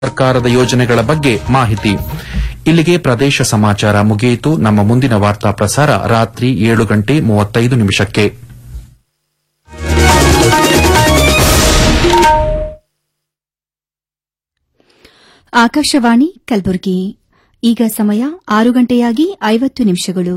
ಸರ್ಕಾರದ ಯೋಜನೆಗಳ ಬಗ್ಗೆ ಮಾಹಿತಿ ಇಲ್ಲಿಗೆ ಪ್ರದೇಶ ಸಮಾಚಾರ ಮುಗಿಯಿತು ನಮ್ಮ ಮುಂದಿನ ವಾರ್ತಾ ಪ್ರಸಾರ ರಾತ್ರಿ ಏಳು ಗಂಟೆ ಮೂವತ್ತೈದು ನಿಮಿಷಕ್ಕೆ ಆಕಾಶವಾಣಿ ಕಲಬುರಗಿ ಈಗ ಸಮಯ ಆರು ಗಂಟೆಯಾಗಿ ಐವತ್ತು ನಿಮಿಷಗಳು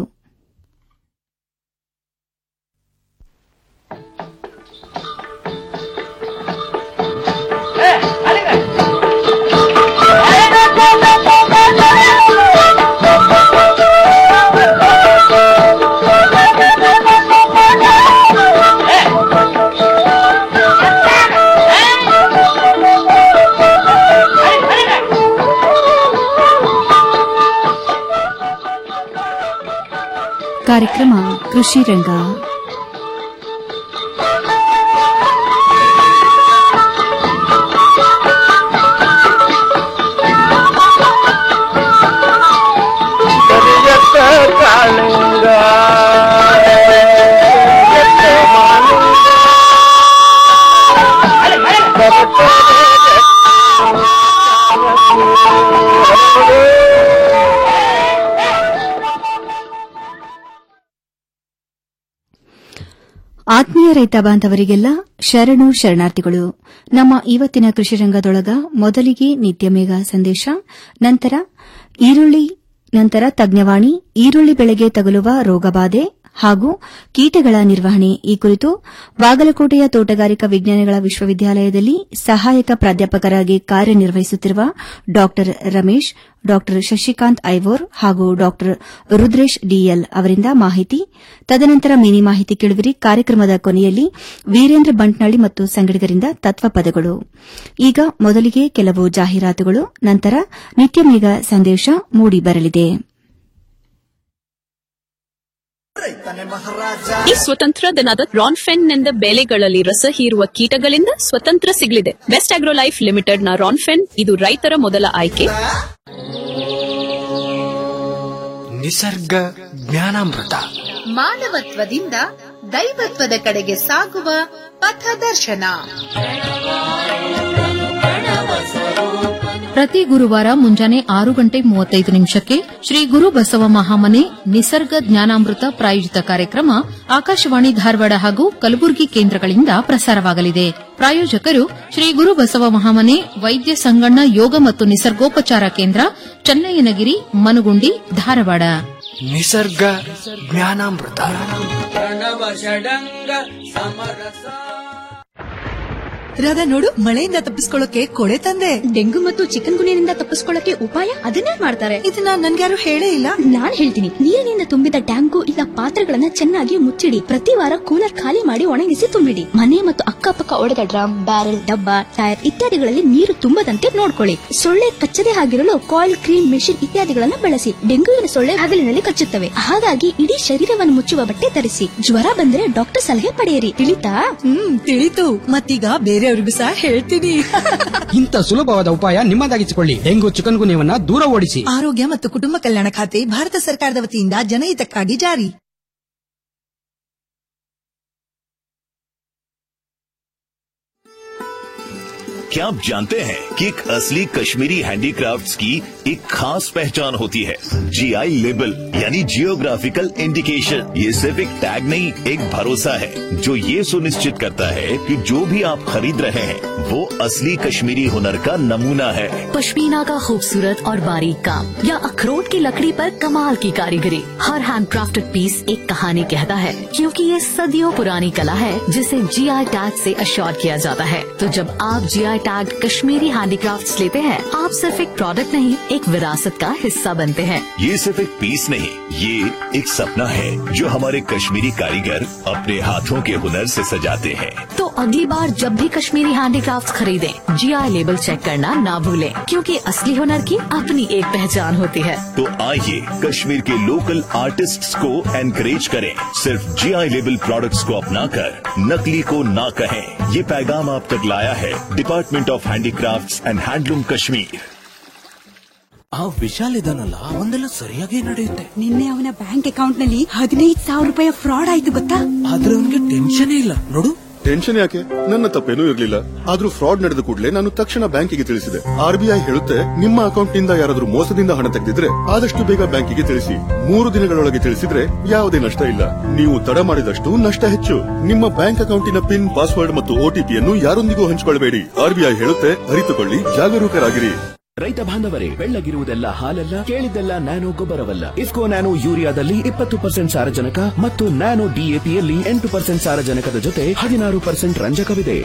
ಕಾರ್ಯಕ್ರಮ ಕೃಷಿ ರಂಗ ಕರಿಯತ್ತ ಕಾಳಿಂಗ ಕರಿಯತ್ತ ಮಾಲಿಂಗ. ಆತ್ಮೀಯ ರೈತ ಬಾಂಧವರಿಗೆಲ್ಲ ಶರಣು ಶರಣಾರ್ಥಿಗಳು ನಮ್ಮ ಇವತ್ತಿನ ಕೃಷಿ ರಂಗದೊಳಗ ಮೊದಲಿಗೆ ನಿತ್ಯ ಮೇಘ ಸಂದೇಶ ನಂತರ ಈರುಳ್ಳಿ ನಂತರ ತಜ್ಞವಾಣಿ ಈರುಳ್ಳಿ ಬೆಳೆಗೆ ತಗುಲುವ ರೋಗಬಾಧೆ ಹಾಗೂ ಕೀಟಗಳ ನಿರ್ವಹಣೆ ಈ ಕುರಿತು ಬಾಗಲಕೋಟೆಯ ತೋಟಗಾರಿಕಾ ವಿಜ್ಞಾನಗಳ ವಿಶ್ವವಿದ್ಯಾಲಯದಲ್ಲಿ ಸಹಾಯಕ ಪ್ರಾಧ್ಯಾಪಕರಾಗಿ ಕಾರ್ಯನಿರ್ವಹಿಸುತ್ತಿರುವ ಡಾ ರಮೇಶ್ ಡಾ ಶಶಿಕಾಂತ್ ಐವೋರ್ ಹಾಗೂ ಡಾ ರುದ್ರೇಶ್ ಡಿಎಲ್ ಅವರಿಂದ ಮಾಹಿತಿ ತದನಂತರ ಮಿನಿ ಮಾಹಿತಿ ಕೇಳುವಿರಿ ಕಾರ್ಯಕ್ರಮದ ಕೊನೆಯಲ್ಲಿ ವೀರೇಂದ್ರ ಬಂಟ್ನಳ್ಳಿ ಮತ್ತು ಸಂಗಡಿಗರಿಂದ ತತ್ವಪದಗಳು ಈಗ ಮೊದಲಿಗೆ ಕೆಲವು ಜಾಹೀರಾತುಗಳು ನಂತರ ನಿತ್ಯ ಮೇಘ ಸಂದೇಶ ಮೂಡಿಬರಲಿದೆ ಈ ಸ್ವತಂತ್ರ ದಿನದ ರಾನ್ಫೆನ್ ಬೆಳೆಗಳಲ್ಲಿ ರಸ ಹೀರುವ ಕೀಟಗಳಿಂದ ಸ್ವತಂತ್ರ ಸಿಗಲಿದೆ ಬೆಸ್ಟ್ ಆಗ್ರೋ ಲೈಫ್ ಲಿಮಿಟೆಡ್ ನ ರಾನ್ಫೆನ್ ಇದು ರೈತರ ಮೊದಲ ಆಯ್ಕೆ ನಿಸರ್ಗ ಜ್ಞಾನಾಮೃತ ಮಾನವತ್ವದಿಂದ ದೈವತ್ವದ ಕಡೆಗೆ ಸಾಗುವ ಪಥದರ್ಶನ ಪ್ರತಿ ಗುರುವಾರ ಮುಂಜಾನೆ ಆರು ಗಂಟೆ ಮೂವತ್ತೈದು ನಿಮಿಷಕ್ಕೆ ಶ್ರೀ ಗುರು ಬಸವ ಮಹಾಮನೆ ನಿಸರ್ಗ ಜ್ಞಾನಾಮೃತ ಪ್ರಾಯೋಜಿತ ಕಾರ್ಯಕ್ರಮ ಆಕಾಶವಾಣಿ ಧಾರವಾಡ ಹಾಗೂ ಕಲಬುರಗಿ ಕೇಂದ್ರಗಳಿಂದ ಪ್ರಸಾರವಾಗಲಿದೆ ಪ್ರಾಯೋಜಕರು ಶ್ರೀ ಗುರು ಬಸವ ಮಹಾಮನೆ ವೈದ್ಯ ಸಂಗಣ್ಣ ಯೋಗ ಮತ್ತು ನಿಸರ್ಗೋಪಚಾರ ಕೇಂದ್ರ ಚನ್ನಯ್ಯನಗಿರಿ ಮನುಗುಂಡಿ ಧಾರವಾಡ ನಿಸರ್ಗ ಜ್ಞಾನಾಮೃತ ರಾಧಾ ನೋಡು ಮಳೆಯಿಂದ ತಪ್ಪಿಸ್ಕೊಳ್ಳೋಕೆ ಕೊಳೆ ತಂದೆ ಡೆಂಗು ಮತ್ತು ಚಿಕನ್ ಗುನಿಯಿಂದ ತಪ್ಪಿಸ್ಕೊಳ್ಳಕ್ಕೆ ಉಪಾಯ ಅದನ್ನೇ ಮಾಡ್ತಾರೆ ಇದನ್ನ ನನ್ಗ್ಯಾರು ಹೇಳೇ ಇಲ್ಲ ನಾನ್ ಹೇಳ್ತೀನಿ ನೀರಿನಿಂದ ತುಂಬಿದ ಟ್ಯಾಂಕು ಇಲ್ಲ ಪಾತ್ರೆಗಳನ್ನ ಚೆನ್ನಾಗಿ ಮುಚ್ಚಿಡಿ ಪ್ರತಿ ವಾರ ಕೂಲರ್ ಖಾಲಿ ಮಾಡಿ ಒಣಗಿಸಿ ತುಂಬಿಡಿ ಮನೆ ಮತ್ತು ಅಕ್ಕಪಕ್ಕ ಒಡೆದ ಡ್ರಮ್ ಬ್ಯಾರೆಲ್ ಡಬ್ಬ ಟೈರ್ ಇತ್ಯಾದಿಗಳಲ್ಲಿ ನೀರು ತುಂಬದಂತೆ ನೋಡ್ಕೊಳ್ಳಿ ಸೊಳ್ಳೆ ಕಚ್ಚದೆ ಆಗಿರಲು ಕಾಯಿಲ್ ಕ್ರೀಮ್ ಮೆಷಿನ್ ಇತ್ಯಾದಿಗಳನ್ನ ಬಳಸಿ ಡೆಂಗುವಿನ ಸೊಳ್ಳೆ ಹಗಲಿನಲ್ಲಿ ಕಚ್ಚುತ್ತವೆ ಹಾಗಾಗಿ ಇಡೀ ಶರೀರವನ್ನು ಮುಚ್ಚುವ ಬಟ್ಟೆ ಧರಿಸಿ ಜ್ವರ ಬಂದ್ರೆ ಡಾಕ್ಟರ್ ಸಲಹೆ ಪಡೆಯಿರಿ ತಿಳಿತಾ ಹ್ಮ್ ತಿಳಿತು ಮತ್ತೀಗ ಬೇರೆಯವ್ರಿಗೂ ಸಹ ಹೇಳ್ತೀನಿ ಇಂಥ ಸುಲಭವಾದ ಉಪಾಯ ನಿಮ್ಮದಾಗಿಸಿಕೊಳ್ಳಿ ಡೆಂಗು ಚಿಕನ್ ಗುನ್ಯವನ್ನ ದೂರ ಓಡಿಸಿ ಆರೋಗ್ಯ ಮತ್ತು ಕುಟುಂಬ ಕಲ್ಯಾಣ ಖಾತೆ ಭಾರತ ಸರ್ಕಾರದ ವತಿಯಿಂದ ಜನಹಿತಕ್ಕಾಗಿ ಜಾರಿ क्या आप जानते हैं कि एक असली कश्मीरी हैंडीक्राफ्ट्स की एक खास पहचान होती है जीआई लेबल यानी जियोग्राफिकल इंडिकेशन ये सिर्फ एक टैग नहीं एक भरोसा है जो ये सुनिश्चित करता है कि जो भी आप खरीद रहे हैं वो असली कश्मीरी हुनर का नमूना है पश्मीना का खूबसूरत और बारीक काम या अखरोट की लकड़ी पर कमाल की कारीगरी हर हैंडक्राफ्टेड पीस एक कहानी कहता है क्योंकि ये सदियों पुरानी कला है जिसे जीआई टैग से अश्योर किया जाता है तो जब आप जीआई टैग कश्मीरी हैंडीक्राफ्ट्स लेते हैं आप सिर्फ एक प्रोडक्ट नहीं एक विरासत का हिस्सा बनते हैं ये सिर्फ एक पीस नहीं ये एक सपना है जो हमारे कश्मीरी कारीगर अपने हाथों के हुनर से सजाते हैं तो अगली बार जब भी कश्मीरी हैंडीक्राफ्ट खरीदें जीआई लेबल चेक करना ना भूलें क्योंकि असली हुनर की अपनी एक पहचान होती है तो आइए कश्मीर के लोकल आर्टिस्ट्स को एनकरेज करें सिर्फ जीआई लेबल प्रोडक्ट्स को अपनाकर नकली को ना कहें ये पैगाम आप तक लाया है department of handicrafts and handloom Kashmir ಆ ವಿಶಾಲ್ ಇದಾನಲ್ಲ ಒಂದೆಲ್ಲ ಸರಿಯಾಗಿ ನಡೆಯುತ್ತೆ ನಿನ್ನೆ ಅವನ ಬ್ಯಾಂಕ್ ಅಕೌಂಟ್ ನಲ್ಲಿ ಹದಿನೈದು ಸಾವಿರ ರೂಪಾಯಿ ಫ್ರಾಡ್ ಆಯ್ತು ಗೊತ್ತಾ ಆದ್ರೆ ಅವನಿಗೆ ಟೆನ್ಷನ್ ಇಲ್ಲ ನೋಡು ಟೆನ್ಷನ್ ಯಾಕೆ ನನ್ನ ತಪ್ಪೇನೂ ಇರಲಿಲ್ಲ ಆದ್ರೂ ಫ್ರಾಡ್ ನಡೆದ ಕೂಡಲೇ ನಾನು ತಕ್ಷಣ ಬ್ಯಾಂಕಿಗೆ ತಿಳಿಸಿದೆ ಆರ್ಬಿಐ ಹೇಳುತ್ತೆ ನಿಮ್ಮ ಅಕೌಂಟ್ನಿಂದ ಯಾರಾದ್ರೂ ಮೋಸದಿಂದ ಹಣ ತೆಗೆದಿದ್ರೆ ಆದಷ್ಟು ಬೇಗ ಬ್ಯಾಂಕಿಗೆ ತಿಳಿಸಿ ಮೂರು ದಿನಗಳೊಳಗೆ ತಿಳಿಸಿದ್ರೆ ಯಾವುದೇ ನಷ್ಟ ಇಲ್ಲ ನೀವು ತಡ ಮಾಡಿದಷ್ಟು ನಷ್ಟ ಹೆಚ್ಚು ನಿಮ್ಮ ಬ್ಯಾಂಕ್ ಅಕೌಂಟಿನ ಪಿನ್ ಪಾಸ್ವರ್ಡ್ ಮತ್ತು ಒಟಿಪಿಯನ್ನು ಯಾರೊಂದಿಗೂ ಹಂಚಿಕೊಳ್ಳಬೇಡಿ ಆರ್ಬಿಐ ಹೇಳುತ್ತೆ ಅರಿತುಕೊಳ್ಳಿ ಜಾಗರೂಕರಾಗಿರಿ ರೈತ ಬಾಂಧವರೇ ಬೆಳ್ಳಗಿರುವುದೆಲ್ಲ ಹಾಲಲ್ಲ ಕೇಳಿದ್ದೆಲ್ಲ ನ್ಯಾನೋ ಗೊಬ್ಬರವಲ್ಲ ಇಫ್ಕೋ ನ್ಯಾನೋ ಯೂರಿಯಾದಲ್ಲಿ ಇಪ್ಪತ್ತು ಪರ್ಸೆಂಟ್ ಸಾರಜನಕ ಮತ್ತು ನ್ಯಾನೋ ಡಿಎಪಿಯಲ್ಲಿ ಎಂಟು ಪರ್ಸೆಂಟ್ ಸಾರಜನಕದ ಜೊತೆ ಹದಿನಾರು ಪರ್ಸೆಂಟ್ ರಂಜಕವಿದೆ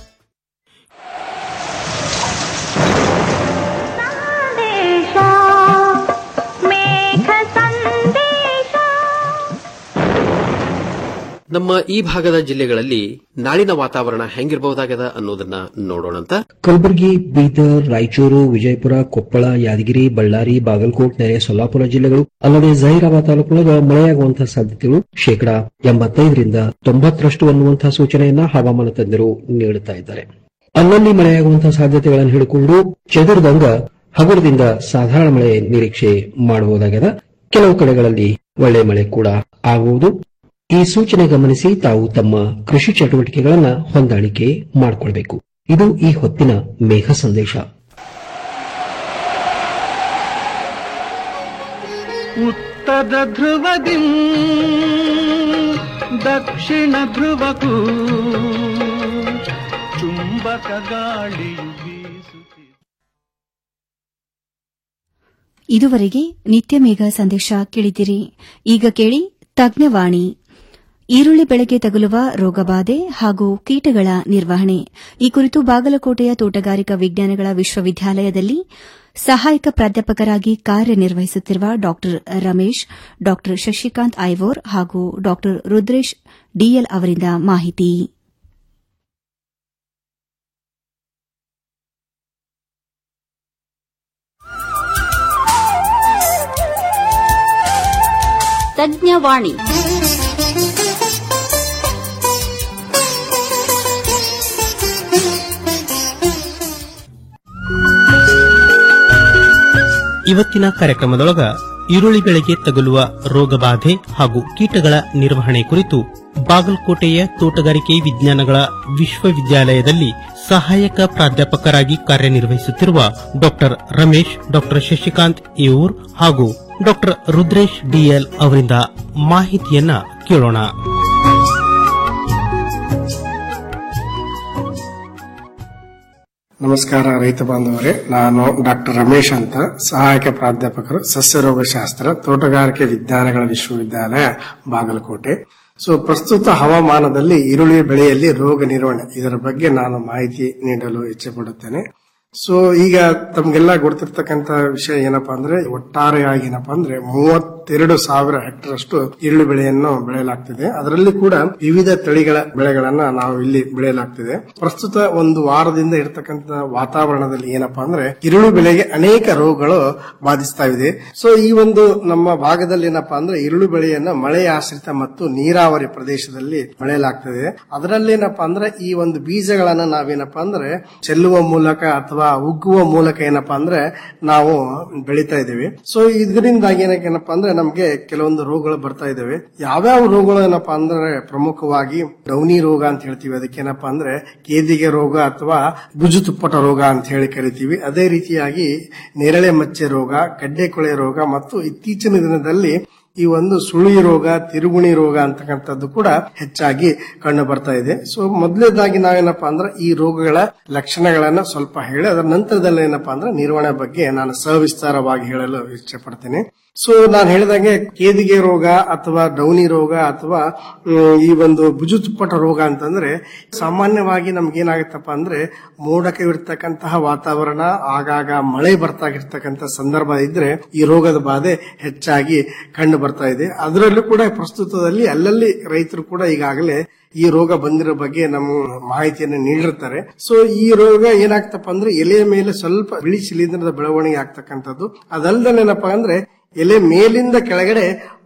ನಮ್ಮ ಈ ಭಾಗದ ಜಿಲ್ಲೆಗಳಲ್ಲಿ ನಾಳಿನ ವಾತಾವರಣ ಹೆಂಗಿರಬಹುದಾಗದ ಅನ್ನೋದನ್ನ ನೋಡೋಣಂತ ಕಲಬುರಗಿ ಬೀದರ್ ರಾಯಚೂರು ವಿಜಯಪುರ ಕೊಪ್ಪಳ ಯಾದಗಿರಿ ಬಳ್ಳಾರಿ ಬಾಗಲಕೋಟ್ ನೆರೆ ಸೊಲ್ಲಾಪುರ ಜಿಲ್ಲೆಗಳು ಅಲ್ಲದೆ ಜಹೀರಾಬಾದ್ ತಾಲೂಕಿನೊಳಗ ಮಳೆಯಾಗುವಂತಹ ಸಾಧ್ಯತೆಗಳು ಶೇಕಡಾ ಎಂಬತ್ತೈದರಿಂದ ತೊಂಬತ್ತರಷ್ಟು ಅನ್ನುವಂತಹ ಸೂಚನೆಯನ್ನ ಹವಾಮಾನ ತಜ್ಞರು ನೀಡುತ್ತಾ ಇದ್ದಾರೆ ಅಲ್ಲಲ್ಲಿ ಮಳೆಯಾಗುವಂತಹ ಸಾಧ್ಯತೆಗಳನ್ನು ಹಿಡಿಕೊಂಡು ಚದುರಿದಂಗ ಹಗುರದಿಂದ ಸಾಧಾರಣ ಮಳೆ ನಿರೀಕ್ಷೆ ಮಾಡಬಹುದಾಗಿದೆ ಕೆಲವು ಕಡೆಗಳಲ್ಲಿ ಒಳ್ಳೆ ಮಳೆ ಕೂಡ ಆಗುವುದು ಈ ಸೂಚನೆ ಗಮನಿಸಿ ತಾವು ತಮ್ಮ ಕೃಷಿ ಚಟುವಟಿಕೆಗಳನ್ನ ಹೊಂದಾಣಿಕೆ ಮಾಡಿಕೊಳ್ಬೇಕು ಇದು ಈ ಹೊತ್ತಿನ ಮೇಘ ಸಂದೇಶ ಉತ್ತರ ಧ್ರುವದಿ ದಕ್ಷಿಣ ಧ್ರುವಕ್ಕೂ ಚುಂಬಕ ಗಾಳಿಯು ಬೀಸುತ್ತಿದೆ ಇದುವರೆಗೆ ನಿತ್ಯ ಮೇಘ ಸಂದೇಶ ಕೇಳಿದಿರಿ ಈಗ ಕೇಳಿ ತಜ್ಞವಾಣಿ ಈರುಳ್ಳಿ ಬೆಳೆಗೆ ತಗುಲುವ ರೋಗಬಾಧೆ ಹಾಗೂ ಕೀಟಗಳ ನಿರ್ವಹಣೆ ಈ ಕುರಿತು ಬಾಗಲಕೋಟೆಯ ತೋಟಗಾರಿಕಾ ವಿಜ್ಞಾನಗಳ ವಿಶ್ವವಿದ್ಯಾಲಯದಲ್ಲಿ ಸಹಾಯಕ ಪ್ರಾಧ್ಯಾಪಕರಾಗಿ ಕಾರ್ಯನಿರ್ವಹಿಸುತ್ತಿರುವ ಡಾ ರಮೇಶ್ ಡಾ ಶಶಿಕಾಂತ್ ಐವೋರ್ ಹಾಗೂ ಡಾ ರುದ್ರೇಶ್ ಡಿಎಲ್ ಅವರಿಂದ ಮಾಹಿತಿ ತಜ್ಞವಾಣಿ ಇವತ್ತಿನ ಕಾರ್ಯಕ್ರಮದೊಳಗ ಈರುಳ್ಳಿ ಬೆಳೆಗೆ ತಗುಲುವ ರೋಗಬಾಧೆ ಹಾಗೂ ಕೀಟಗಳ ನಿರ್ವಹಣೆ ಕುರಿತು ಬಾಗಲಕೋಟೆಯ ತೋಟಗಾರಿಕೆ ವಿಜ್ಞಾನಗಳ ವಿಶ್ವವಿದ್ಯಾಲಯದಲ್ಲಿ ಸಹಾಯಕ ಪ್ರಾಧ್ಯಾಪಕರಾಗಿ ಕಾರ್ಯನಿರ್ವಹಿಸುತ್ತಿರುವ ಡಾ ರಮೇಶ್ ಡಾ ಶಶಿಕಾಂತ್ ಏವೂರ್ ಹಾಗೂ ಡಾ ರುದ್ರೇಶ್ ಡಿಎಲ್ ಅವರಿಂದ ಮಾಹಿತಿಯನ್ನ ಕೇಳೋಣ ನಮಸ್ಕಾರ ರೈತ ಬಾಂಧವರೇ ನಾನು ಡಾಕ್ಟರ್ ರಮೇಶ್ ಅಂತ ಸಹಾಯಕ ಪ್ರಾಧ್ಯಾಪಕರು ಸಸ್ಯ ರೋಗಶಾಸ್ತ್ರ ತೋಟಗಾರಿಕೆ ವಿಜ್ಞಾನಗಳ ವಿಶ್ವವಿದ್ಯಾಲಯ ಬಾಗಲಕೋಟೆ ಸೊ ಪ್ರಸ್ತುತ ಹವಾಮಾನದಲ್ಲಿ ಈರುಳ್ಳಿ ಬೆಳೆಯಲ್ಲಿ ರೋಗ ನಿರ್ವಹಣೆ ಇದರ ಬಗ್ಗೆ ನಾನು ಮಾಹಿತಿ ನೀಡಲು ಇಚ್ಛೆ ಪಡುತ್ತೇನೆ ಸೊ ಈಗ ತಮ್ಗೆಲ್ಲ ಗೊತ್ತಿರ್ತಕ್ಕಂತ ವಿಷಯ ಏನಪ್ಪಾ ಅಂದ್ರೆ ಒಟ್ಟಾರೆಯಾಗಿ ಏನಪ್ಪಾ ಅಂದ್ರೆ ಮೂವತ್ತೆರಡು ಸಾವಿರ ಹೆಕ್ಟರ್ ಅಷ್ಟು ಈರುಳ್ಳಿ ಬೆಳೆಯನ್ನು ಬೆಳೆಯಲಾಗ್ತಿದೆ ಅದರಲ್ಲಿ ಕೂಡ ವಿವಿಧ ತಳಿಗಳ ಬೆಳೆಗಳನ್ನ ನಾವು ಇಲ್ಲಿ ಬೆಳೆಯಲಾಗ್ತಿದೆ ಪ್ರಸ್ತುತ ಒಂದು ವಾರದಿಂದ ಇರತಕ್ಕಂತ ವಾತಾವರಣದಲ್ಲಿ ಏನಪ್ಪಾ ಅಂದ್ರೆ ಈರುಳ್ಳಿ ಬೆಳೆಗೆ ಅನೇಕ ರೋಗಗಳು ಬಾಧಿಸ್ತಾ ಇದೆ ಸೊ ಈ ಒಂದು ನಮ್ಮ ಭಾಗದಲ್ಲಿ ಏನಪ್ಪಾ ಅಂದ್ರೆ ಈರುಳ್ಳಿ ಬೆಳೆಯನ್ನ ಮಳೆ ಆಶ್ರಿತ ಮತ್ತು ನೀರಾವರಿ ಪ್ರದೇಶದಲ್ಲಿ ಬೆಳೆಯಲಾಗ್ತದೆ ಅದರಲ್ಲಿ ಏನಪ್ಪಾ ಅಂದ್ರೆ ಈ ಒಂದು ಬೀಜಗಳನ್ನ ನಾವೇನಪ್ಪಾ ಅಂದ್ರೆ ಚೆಲ್ಲುವ ಮೂಲಕ ಅಥವಾ ಉಗ್ಗುವ ಮೂಲಕ ಏನಪ್ಪಾ ಅಂದ್ರೆ ನಾವು ಬೆಳಿತಾ ಇದ್ದೇವೆ ಸೊ ಇದರಿಂದಾಗಿ ಏನಪ್ಪ ಅಂದ್ರೆ ನಮ್ಗೆ ಕೆಲವೊಂದು ರೋಗಗಳು ಬರ್ತಾ ಇದಾವೆ ಯಾವ್ಯಾವ ರೋಗಗಳು ಏನಪ್ಪಾ ಅಂದ್ರೆ ಪ್ರಮುಖವಾಗಿ ಡೌನಿ ರೋಗ ಅಂತ ಹೇಳ್ತೀವಿ ಅದಕ್ಕೇನಪ್ಪಾ ಅಂದ್ರೆ ಕೇದಿಗೆ ರೋಗ ಅಥವಾ ಗುಜು ತುಪ್ಪಟ ರೋಗ ಅಂತ ಹೇಳಿ ಕರಿತೀವಿ ಅದೇ ರೀತಿಯಾಗಿ ನೇರಳೆ ಮಚ್ಚೆ ರೋಗ ಗಡ್ಡೆ ಕೊಳೆ ರೋಗ ಮತ್ತು ಇತ್ತೀಚಿನ ದಿನದಲ್ಲಿ ಈ ಒಂದು ಸುಳಿ ರೋಗ ತಿರುಗುಣಿ ರೋಗ ಅಂತಕ್ಕಂಥದ್ದು ಕೂಡ ಹೆಚ್ಚಾಗಿ ಕಂಡು ಬರ್ತಾ ಇದೆ ಸೊ ಮೊದಲನೇದಾಗಿ ನಾವೇನಪ್ಪಾ ಅಂದ್ರೆ ಈ ರೋಗಗಳ ಲಕ್ಷಣಗಳನ್ನ ಸ್ವಲ್ಪ ಹೇಳಿ ಅದರ ನಂತರದಲ್ಲಿ ಏನಪ್ಪಾ ಅಂದ್ರೆ ನಿರ್ವಹಣೆ ಬಗ್ಗೆ ನಾನು ಸವಿಸ್ತಾರವಾಗಿ ಹೇಳಲು ಇಚ್ಛೆ ಪಡ್ತೇನೆ ಸೊ ನಾನು ಹೇಳಿದಂಗೆ ಕೇದಿಗೆ ರೋಗ ಅಥವಾ ಡೌನಿ ರೋಗ ಅಥವಾ ಮ್, ಈ ಒಂದು ಭುಜು ತುಪ್ಪಟ ರೋಗ ಅಂತಂದ್ರೆ ಸಾಮಾನ್ಯವಾಗಿ ನಮ್ಗೆ ಏನಾಗುತ್ತಪ್ಪ ಅಂದ್ರೆ ಮೋಡಕವಿರ್ತಕ್ಕಂತಹ ವಾತಾವರಣ ಆಗಾಗ ಮಳೆ ಬರ್ತಾಗಿರ್ತಕ್ಕಂಥ ಸಂದರ್ಭ ಇದ್ರೆ ಈ ರೋಗದ ಬಾಧೆ ಹೆಚ್ಚಾಗಿ ಕಂಡು ಬರ್ತಾ ಇದೆ ಅದರಲ್ಲೂ ಕೂಡ ಪ್ರಸ್ತುತದಲ್ಲಿ ಅಲ್ಲಲ್ಲಿ ರೈತರು ಕೂಡ ಈಗಾಗಲೇ ಈ ರೋಗ ಬಂದಿರೋ ಬಗ್ಗೆ ನಮ್ಮ ಮಾಹಿತಿಯನ್ನು ನೀಡಿರ್ತಾರೆ ಸೊ ಈ ರೋಗ ಏನಾಗ್ತಪ್ಪ ಅಂದ್ರೆ ಎಲೆಯ ಮೇಲೆ ಸ್ವಲ್ಪ ಬಿಳಿ ಶಿಲೀಂಧ್ರದ ಬೆಳವಣಿಗೆ ಆಗ್ತಕ್ಕಂಥದ್ದು ಅದಲ್ದನೇನಪ್ಪ ಅಂದ್ರೆ ಎಲೆ ಮೇಲಿಂದ ಕೆಳಗಡೆ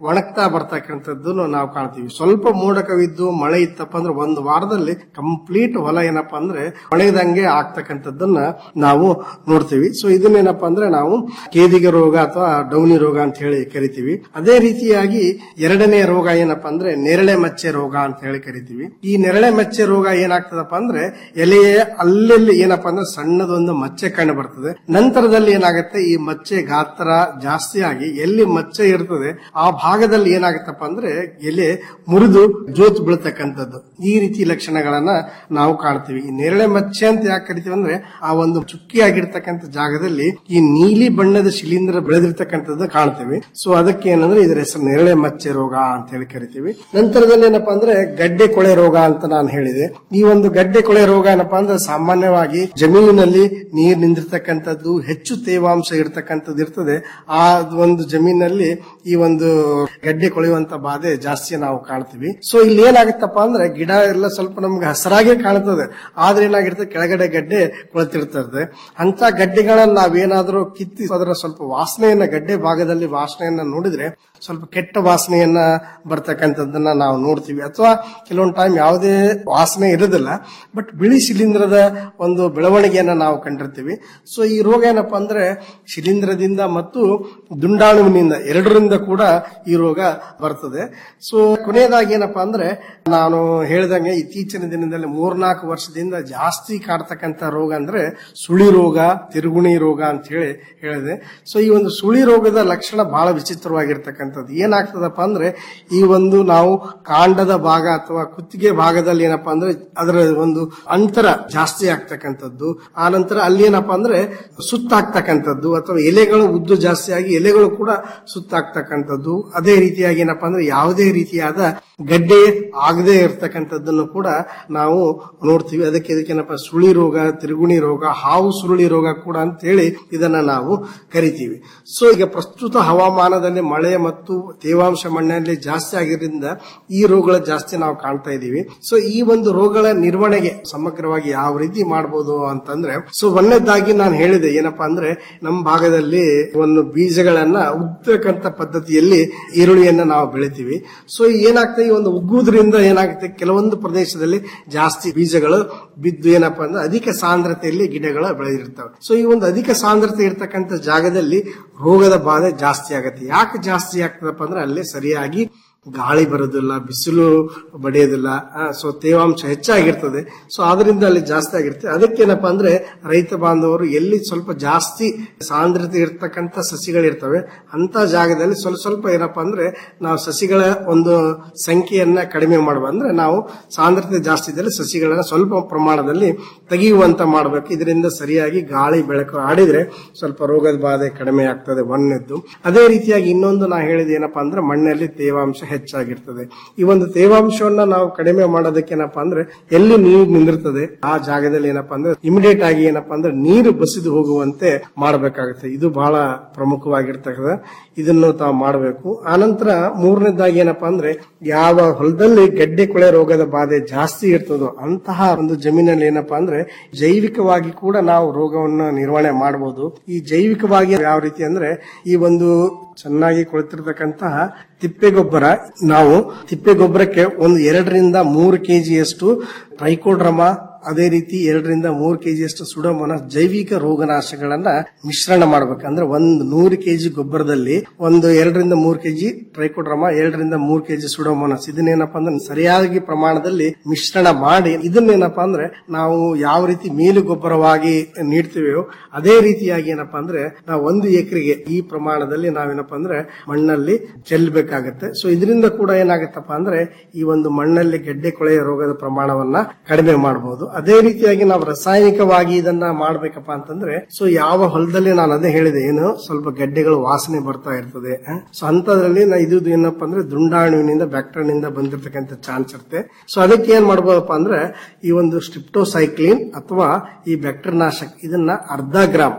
ಒಣಗ್ತಾ ಬರ್ತಕ್ಕಂಥದ್ದನ್ನು ನಾವು ಕಾಣ್ತೀವಿ ಸ್ವಲ್ಪ ಮೋಡ ಕವಿದ್ದು ಮಳೆ ಇತ್ತಪ್ಪ ಅಂದ್ರೆ ಒಂದು ವಾರದಲ್ಲಿ ಕಂಪ್ಲೀಟ್ ಹೊಲ ಏನಪ್ಪಾ ಅಂದ್ರೆ ಒಣಗಿದಂಗೆ ಆಗ್ತಕ್ಕಂಥದ್ದನ್ನ ನಾವು ನೋಡ್ತೀವಿ ಸೊ ಇದನ್ನೇನಪ್ಪಾ ಅಂದ್ರೆ ನಾವು ಕೇದಿಗೆ ರೋಗ ಅಥವಾ ಡೌನಿ ರೋಗ ಅಂತ ಹೇಳಿ ಕರಿತೀವಿ ಅದೇ ರೀತಿಯಾಗಿ ಎರಡನೇ ರೋಗ ಏನಪ್ಪಾ ಅಂದ್ರೆ ನೆರಳೆ ಮಚ್ಚೆ ರೋಗ ಅಂತ ಹೇಳಿ ಕರಿತೀವಿ ಈ ನೆರಳೆ ಮಚ್ಚೆ ರೋಗ ಏನಾಗ್ತದಪ್ಪ ಅಂದ್ರೆ ಎಲೆಯ ಅಲ್ಲೆಲ್ಲಿ ಏನಪ್ಪಾ ಅಂದ್ರೆ ಸಣ್ಣದೊಂದು ಮಚ್ಚೆ ಕಂಡು ಬರ್ತದೆ ನಂತರದಲ್ಲಿ ಏನಾಗುತ್ತೆ ಈ ಮಚ್ಚೆ ಗಾತ್ರ ಜಾಸ್ತಿ ಆಗಿ ಎಲ್ಲಿ ಮಚ್ಚೆ ಇರ್ತದೆ ಆ ಭಾಗದಲ್ಲಿ ಏನಾಗುತ್ತಪ್ಪ ಅಂದ್ರೆ ಎಲೆ ಮುರಿದು ಜೋತ್ ಬೀಳ್ತಕ್ಕಂಥದ್ದು ಈ ರೀತಿ ಲಕ್ಷಣಗಳನ್ನ ನಾವು ಕಾಣ್ತೀವಿ ಈ ನೇರಳೆ ಮಚ್ಚೆ ಅಂತ ಯಾಕೆ ಕರಿತೀವಿ ಅಂದ್ರೆ ಆ ಒಂದು ಚುಕ್ಕಿ ಆಗಿರ್ತಕ್ಕಂಥ ಜಾಗದಲ್ಲಿ ಈ ನೀಲಿ ಬಣ್ಣದ ಶಿಲೀಂಧ್ರ ಬೆಳೆದಿರ್ತಕ್ಕಂಥದ್ದು ಕಾಣ್ತೀವಿ ಸೊ ಅದಕ್ಕೆ ಏನಂದ್ರೆ ಇದರ ಹೆಸರು ನೇರಳೆ ಮಚ್ಚೆ ರೋಗ ಅಂತ ಹೇಳಿ ಕರಿತೀವಿ ನಂತರದಲ್ಲಿ ಏನಪ್ಪಾ ಅಂದ್ರೆ ಗಡ್ಡೆ ಕೊಳೆ ರೋಗ ಅಂತ ನಾನು ಹೇಳಿದೆ ಈ ಒಂದು ಗಡ್ಡೆ ಕೊಳೆ ರೋಗ ಏನಪ್ಪಾ ಅಂದ್ರೆ ಸಾಮಾನ್ಯವಾಗಿ ಜಮೀನಿನಲ್ಲಿ ನೀರು ನಿಂದಿರ್ತಕ್ಕಂಥದ್ದು ಹೆಚ್ಚು ತೇವಾಂಶ ಇರ್ತಕ್ಕಂಥದ್ದು ಇರ್ತದೆ ಆ ಒಂದು ಜಮೀನಲ್ಲಿ ಈ ಒಂದು ಗಡ್ಡೆ ಕೊಳೆಯುವಂತ ಬಾಧೆ ಜಾಸ್ತಿ ನಾವು ಕಾಣ್ತೀವಿ ಸೊ ಇಲ್ಲಿ ಏನಾಗುತ್ತಪ್ಪ ಅಂದ್ರೆ ಗಿಡ ಎಲ್ಲ ಸ್ವಲ್ಪ ನಮ್ಗೆ ಹಸರಾಗೆ ಕಾಣ್ತದೆ ಆದ್ರೆ ಏನಾಗಿರ್ತದೆ ಕೆಳಗಡೆ ಗಡ್ಡೆ ಕೊಳ್ತಿರ್ತದೆ ಅಂತ ಗಡ್ಡೆಗಳನ್ನ ನಾವೇನಾದ್ರೂ ಕಿತ್ತಿ ಅದರ ಸ್ವಲ್ಪ ವಾಸನೆಯನ್ನ ಗಡ್ಡೆ ಭಾಗದಲ್ಲಿ ವಾಸನೆಯನ್ನ ನೋಡಿದ್ರೆ ಸ್ವಲ್ಪ ಕೆಟ್ಟ ವಾಸನೆಯನ್ನ ಬರ್ತಕ್ಕಂಥದ್ದನ್ನ ನಾವು ನೋಡ್ತೀವಿ ಅಥವಾ ಕೆಲವೊಂದು ಟೈಮ್ ಯಾವುದೇ ವಾಸನೆ ಇರೋದಿಲ್ಲ ಬಟ್ ಬಿಳಿ ಶಿಲೀಂಧ್ರದ ಒಂದು ಬೆಳವಣಿಗೆಯನ್ನ ನಾವು ಕಂಡಿರ್ತೀವಿ ಸೊ ಈ ರೋಗ ಏನಪ್ಪಾ ಅಂದ್ರೆ ಶಿಲೀಂಧ್ರದಿಂದ ಮತ್ತು ದುಂಡಾಣುವಿನಿಂದ ಎರಡರಿಂದ ಕೂಡ ಈ ರೋಗ ಬರ್ತದೆ ಸೊ ಕೊನೆಯದಾಗಿ ಏನಪ್ಪಾ ಅಂದ್ರೆ ನಾನು ಹೇಳಿದಂಗೆ ಇತ್ತೀಚಿನ ದಿನದಲ್ಲಿ ಮೂರ್ನಾಲ್ಕು ವರ್ಷದಿಂದ ಜಾಸ್ತಿ ಕಾಡ್ತಕ್ಕಂತ ರೋಗ ಅಂದ್ರೆ ಸುಳಿ ರೋಗ ತಿರುಗುಣಿ ರೋಗ ಅಂತ ಹೇಳಿ ಹೇಳಿದೆ ಸೊ ಈ ಒಂದು ಸುಳಿ ರೋಗದ ಲಕ್ಷಣ ಬಹಳ ವಿಚಿತ್ರವಾಗಿರ್ತಕ್ಕಂಥದ್ದು ಏನಾಗ್ತದಪ್ಪ ಅಂದ್ರೆ ಈ ಒಂದು ನಾವು ಕಾಂಡದ ಭಾಗ ಅಥವಾ ಕುತ್ತಿಗೆ ಭಾಗದಲ್ಲಿ ಏನಪ್ಪಾ ಅಂದ್ರೆ ಅದರ ಒಂದು ಅಂತರ ಜಾಸ್ತಿ ಆಗ್ತಕ್ಕಂಥದ್ದು ಆ ನಂತರ ಅಲ್ಲಿ ಏನಪ್ಪಾ ಅಂದ್ರೆ ಸುತ್ತಾಗ್ತಕ್ಕಂಥದ್ದು ಅಥವಾ ಎಲೆಗಳು ಉದ್ದು ಜಾಸ್ತಿ ಆಗಿ ಎಲೆಗಳು ಕೂಡ ಸುತ್ತಾಗ್ತಕ್ಕಂಥದ್ದು ಅದೇ ರೀತಿಯಾಗಿ ಏನಪ್ಪಾ ಅಂದ್ರೆ ಯಾವುದೇ ರೀತಿಯಾದ ಗಡ್ಡೆ ಆಗದೆ ಇರ್ತಕ್ಕಂಥದ್ದನ್ನು ಕೂಡ ನಾವು ನೋಡ್ತೀವಿ ಅದಕ್ಕೆ ಇದಕ್ಕೇನಪ್ಪ ಸುಳಿ ರೋಗ ತಿರುಗುಣಿ ರೋಗ ಹಾವು ಸುರುಳಿ ರೋಗ ಕೂಡ ಅಂತ ಹೇಳಿ ಇದನ್ನ ನಾವು ಕರಿತೀವಿ ಸೊ ಈಗ ಪ್ರಸ್ತುತ ಹವಾಮಾನದಲ್ಲಿ ಮಳೆ ಮತ್ತು ತೇವಾಂಶ ಮಣ್ಣಿನಲ್ಲಿ ಜಾಸ್ತಿ ಆಗಿರೋದ್ರಿಂದ ಈ ರೋಗಗಳ ಜಾಸ್ತಿ ನಾವು ಕಾಣ್ತಾ ಇದೀವಿ ಸೊ ಈ ಒಂದು ರೋಗಗಳ ನಿರ್ವಹಣೆಗೆ ಸಮಗ್ರವಾಗಿ ಯಾವ ರೀತಿ ಮಾಡಬಹುದು ಅಂತಂದ್ರೆ ಸೊ ಒಂದನೇದಾಗಿ ನಾನು ಹೇಳಿದೆ ಏನಪ್ಪಾ ಅಂದ್ರೆ ನಮ್ಮ ಭಾಗದಲ್ಲಿ ಒಂದು ಬೀಜಗಳನ್ನ ಉಗ್ತಕ್ಕಂತ ಪದ್ಧತಿಯಲ್ಲಿ ಈರುಳ್ಳಿಯನ್ನ ನಾವು ಬೆಳಿತೀವಿ ಸೊ ಏನಾಗ್ತದೆ ಈ ಒಂದು ಉಗ್ಗುವುದರಿಂದ ಏನಾಗುತ್ತೆ ಕೆಲವೊಂದು ಪ್ರದೇಶದಲ್ಲಿ ಜಾಸ್ತಿ ಬೀಜಗಳು ಬಿದ್ದು ಏನಪ್ಪಾ ಅಂದ್ರೆ ಅಧಿಕ ಸಾಂದ್ರತೆಯಲ್ಲಿ ಗಿಡಗಳು ಬೆಳೆದಿರ್ತವೆ ಸೊ ಈ ಒಂದು ಅಧಿಕ ಸಾಂದ್ರತೆ ಇರ್ತಕ್ಕಂಥ ಜಾಗದಲ್ಲಿ ರೋಗದ ಬಾಧೆ ಜಾಸ್ತಿ ಆಗುತ್ತೆ ಯಾಕೆ ಜಾಸ್ತಿ ಆಗ್ತದಪ್ಪ ಅಂದ್ರೆ ಅಲ್ಲಿ ಸರಿಯಾಗಿ ಗಾಳಿ ಬರೋದಿಲ್ಲ ಬಿಸಿಲು ಬಡಿಯೋದಿಲ್ಲ ಸೊ ತೇವಾಂಶ ಹೆಚ್ಚಾಗಿರ್ತದೆ ಸೊ ಅದರಿಂದ ಅಲ್ಲಿ ಜಾಸ್ತಿ ಆಗಿರುತ್ತೆ ಅದಕ್ಕೇನಪ್ಪ ಅಂದ್ರೆ ರೈತ ಬಾಂಧವರು ಎಲ್ಲಿ ಸ್ವಲ್ಪ ಜಾಸ್ತಿ ಸಾಂದ್ರತೆ ಇರ್ತಕ್ಕಂಥ ಸಸಿಗಳಿರ್ತವೆ ಅಂತ ಜಾಗದಲ್ಲಿ ಸ್ವಲ್ಪ ಸ್ವಲ್ಪ ಏನಪ್ಪಾ ಅಂದ್ರೆ ನಾವು ಸಸಿಗಳ ಒಂದು ಸಂಖ್ಯೆಯನ್ನ ಕಡಿಮೆ ಮಾಡುವ ಅಂದ್ರೆ ನಾವು ಸಾಂದ್ರತೆ ಜಾಸ್ತಿ ಇದ್ದಲ್ಲಿ ಸಸಿಗಳನ್ನ ಸ್ವಲ್ಪ ಪ್ರಮಾಣದಲ್ಲಿ ತೆಗೆಯುವಂತ ಮಾಡಬೇಕು ಇದರಿಂದ ಸರಿಯಾಗಿ ಗಾಳಿ ಬೆಳಕು ಆಡಿದ್ರೆ ಸ್ವಲ್ಪ ರೋಗದ ಬಾಧೆ ಕಡಿಮೆ ಆಗ್ತದೆ ಒಂದನೇದ್ದು ಅದೇ ರೀತಿಯಾಗಿ ಇನ್ನೊಂದು ನಾ ಹೇಳಿದ ಏನಪ್ಪಾ ಅಂದ್ರೆ ಮಣ್ಣಲ್ಲಿ ತೇವಾಂಶ ಹೆಚ್ಚಾಗಿರ್ತದೆ ಈ ಒಂದು ತೇವಾಂಶವನ್ನ ನಾವು ಕಡಿಮೆ ಮಾಡೋದಕ್ಕೆ ಏನಪ್ಪಾ ಅಂದ್ರೆ ಎಲ್ಲಿ ನೀರು ನಿಂದಿರ್ತದೆ ಆ ಜಾಗದಲ್ಲಿ ಏನಪ್ಪಾ ಅಂದ್ರೆ ಇಮಿಡಿಯೇಟ್ ಆಗಿ ಏನಪ್ಪಾ ಅಂದ್ರೆ ನೀರು ಬಸಿದು ಹೋಗುವಂತೆ ಮಾಡಬೇಕಾಗುತ್ತೆ ಇದು ಬಹಳ ಪ್ರಮುಖವಾಗಿರ್ತಕ್ಕಂಥ ಇದನ್ನು ತಾವು ಮಾಡಬೇಕು ಆನಂತರ ಮೂರನೇದಾಗಿ ಏನಪ್ಪಾ ಅಂದ್ರೆ ಯಾವ ಹೊಲದಲ್ಲಿ ಗಡ್ಡೆ ಕೊಳೆ ರೋಗದ ಬಾಧೆ ಜಾಸ್ತಿ ಇರ್ತದೋ ಅಂತಹ ಒಂದು ಜಮೀನಲ್ಲಿ ಏನಪ್ಪಾ ಅಂದ್ರೆ ಜೈವಿಕವಾಗಿ ಕೂಡ ನಾವು ರೋಗವನ್ನು ನಿರ್ವಹಣೆ ಮಾಡಬಹುದು ಈ ಜೈವಿಕವಾಗಿ ಯಾವ ರೀತಿ ಅಂದ್ರೆ ಈ ಒಂದು ಚೆನ್ನಾಗಿ ಕೊಳ್ತಿರ್ತಕ್ಕಂತಹ ತಿಪ್ಪೆ ಗೊಬ್ಬರ ನಾವು ತಿಪ್ಪೆ ಗೊಬ್ಬರಕ್ಕೆ ಒಂದು ಎರಡರಿಂದ ಮೂರು ಕೆಜಿಯಷ್ಟು ಟ್ರೈಕೋಡ್ರಮಾ ಅದೇ ರೀತಿ ಎರಡರಿಂದ ಮೂರು ಕೆಜಿಯಷ್ಟು ಸುಡೋಮೋನ ಜೈವಿಕ ರೋಗನಾಶಗಳನ್ನ ಮಿಶ್ರಣ ಮಾಡ್ಬೇಕು ಅಂದ್ರೆ ಒಂದು ನೂರು ಕೆಜಿ ಗೊಬ್ಬರದಲ್ಲಿ ಒಂದು ಎರಡರಿಂದ ಮೂರು ಕೆಜಿ ಟ್ರೈಕೋಡ್ರಮಾ ಎರಡರಿಂದ ಮೂರು ಕೆಜಿ ಸುಡೋಮೋನಸ್ ಇದನ್ನೇನಪ್ಪಾ ಅಂದ್ರೆ ಸರಿಯಾಗಿ ಪ್ರಮಾಣದಲ್ಲಿ ಮಿಶ್ರಣ ಮಾಡಿ ಇದನ್ನೇನಪ್ಪಾ ಅಂದ್ರೆ ನಾವು ಯಾವ ರೀತಿ ಮೇಲು ಗೊಬ್ಬರವಾಗಿ ನೀಡ್ತೀವೋ ಅದೇ ರೀತಿಯಾಗಿ ಏನಪ್ಪಾ ಅಂದ್ರೆ ನಾವು ಒಂದು ಎಕರೆಗೆ ಈ ಪ್ರಮಾಣದಲ್ಲಿ ನಾವೇನಪ್ಪಾ ಅಂದ್ರೆ ಮಣ್ಣಲ್ಲಿ ಚೆಲ್ಲಬೇಕಾಗತ್ತೆ ಸೊ ಇದರಿಂದ ಕೂಡ ಏನಾಗುತ್ತಪ್ಪ ಅಂದ್ರೆ ಈ ಒಂದು ಮಣ್ಣಲ್ಲಿ ಗೆಡ್ಡೆ ಕೊಳೆಯ ರೋಗದ ಪ್ರಮಾಣವನ್ನ ಕಡಿಮೆ ಮಾಡಬಹುದು ಅದೇ ರೀತಿಯಾಗಿ ನಾವು ರಾಸಾಯನಿಕವಾಗಿ ಇದನ್ನ ಮಾಡ್ಬೇಕಪ್ಪ ಅಂತಂದ್ರೆ ಸೊ ಯಾವ ಹೊಲದಲ್ಲಿ ನಾನು ಅದೇ ಹೇಳಿದೆ ಏನು ಸ್ವಲ್ಪ ಗಡ್ಡೆಗಳು ವಾಸನೆ ಬರ್ತಾ ಇರ್ತದೆ ಸೊ ಅಂತದ್ರಲ್ಲಿ ನಾ ಇದು ಏನಪ್ಪಾ ಅಂದ್ರೆ ದುಂಡಾಣುವಿನಿಂದ ಬ್ಯಾಕ್ಟೀರಿಯಾನಿಂದ ಬಂದಿರತಕ್ಕಂತ ಚಾನ್ಸ್ ಇರುತ್ತೆ ಸೊ ಅದಕ್ಕೆ ಏನ್ ಮಾಡ್ಬೋದಪ್ಪ ಅಂದ್ರೆ ಈ ಒಂದು ಸ್ಟ್ರಿಪ್ಟೋಸೈಕ್ಲಿನ್ ಅಥವಾ ಈ ಬ್ಯಾಕ್ಟೀರಿಯಾ ನಾಶಕ್ ಇದನ್ನ ಅರ್ಧ ಗ್ರಾಮ್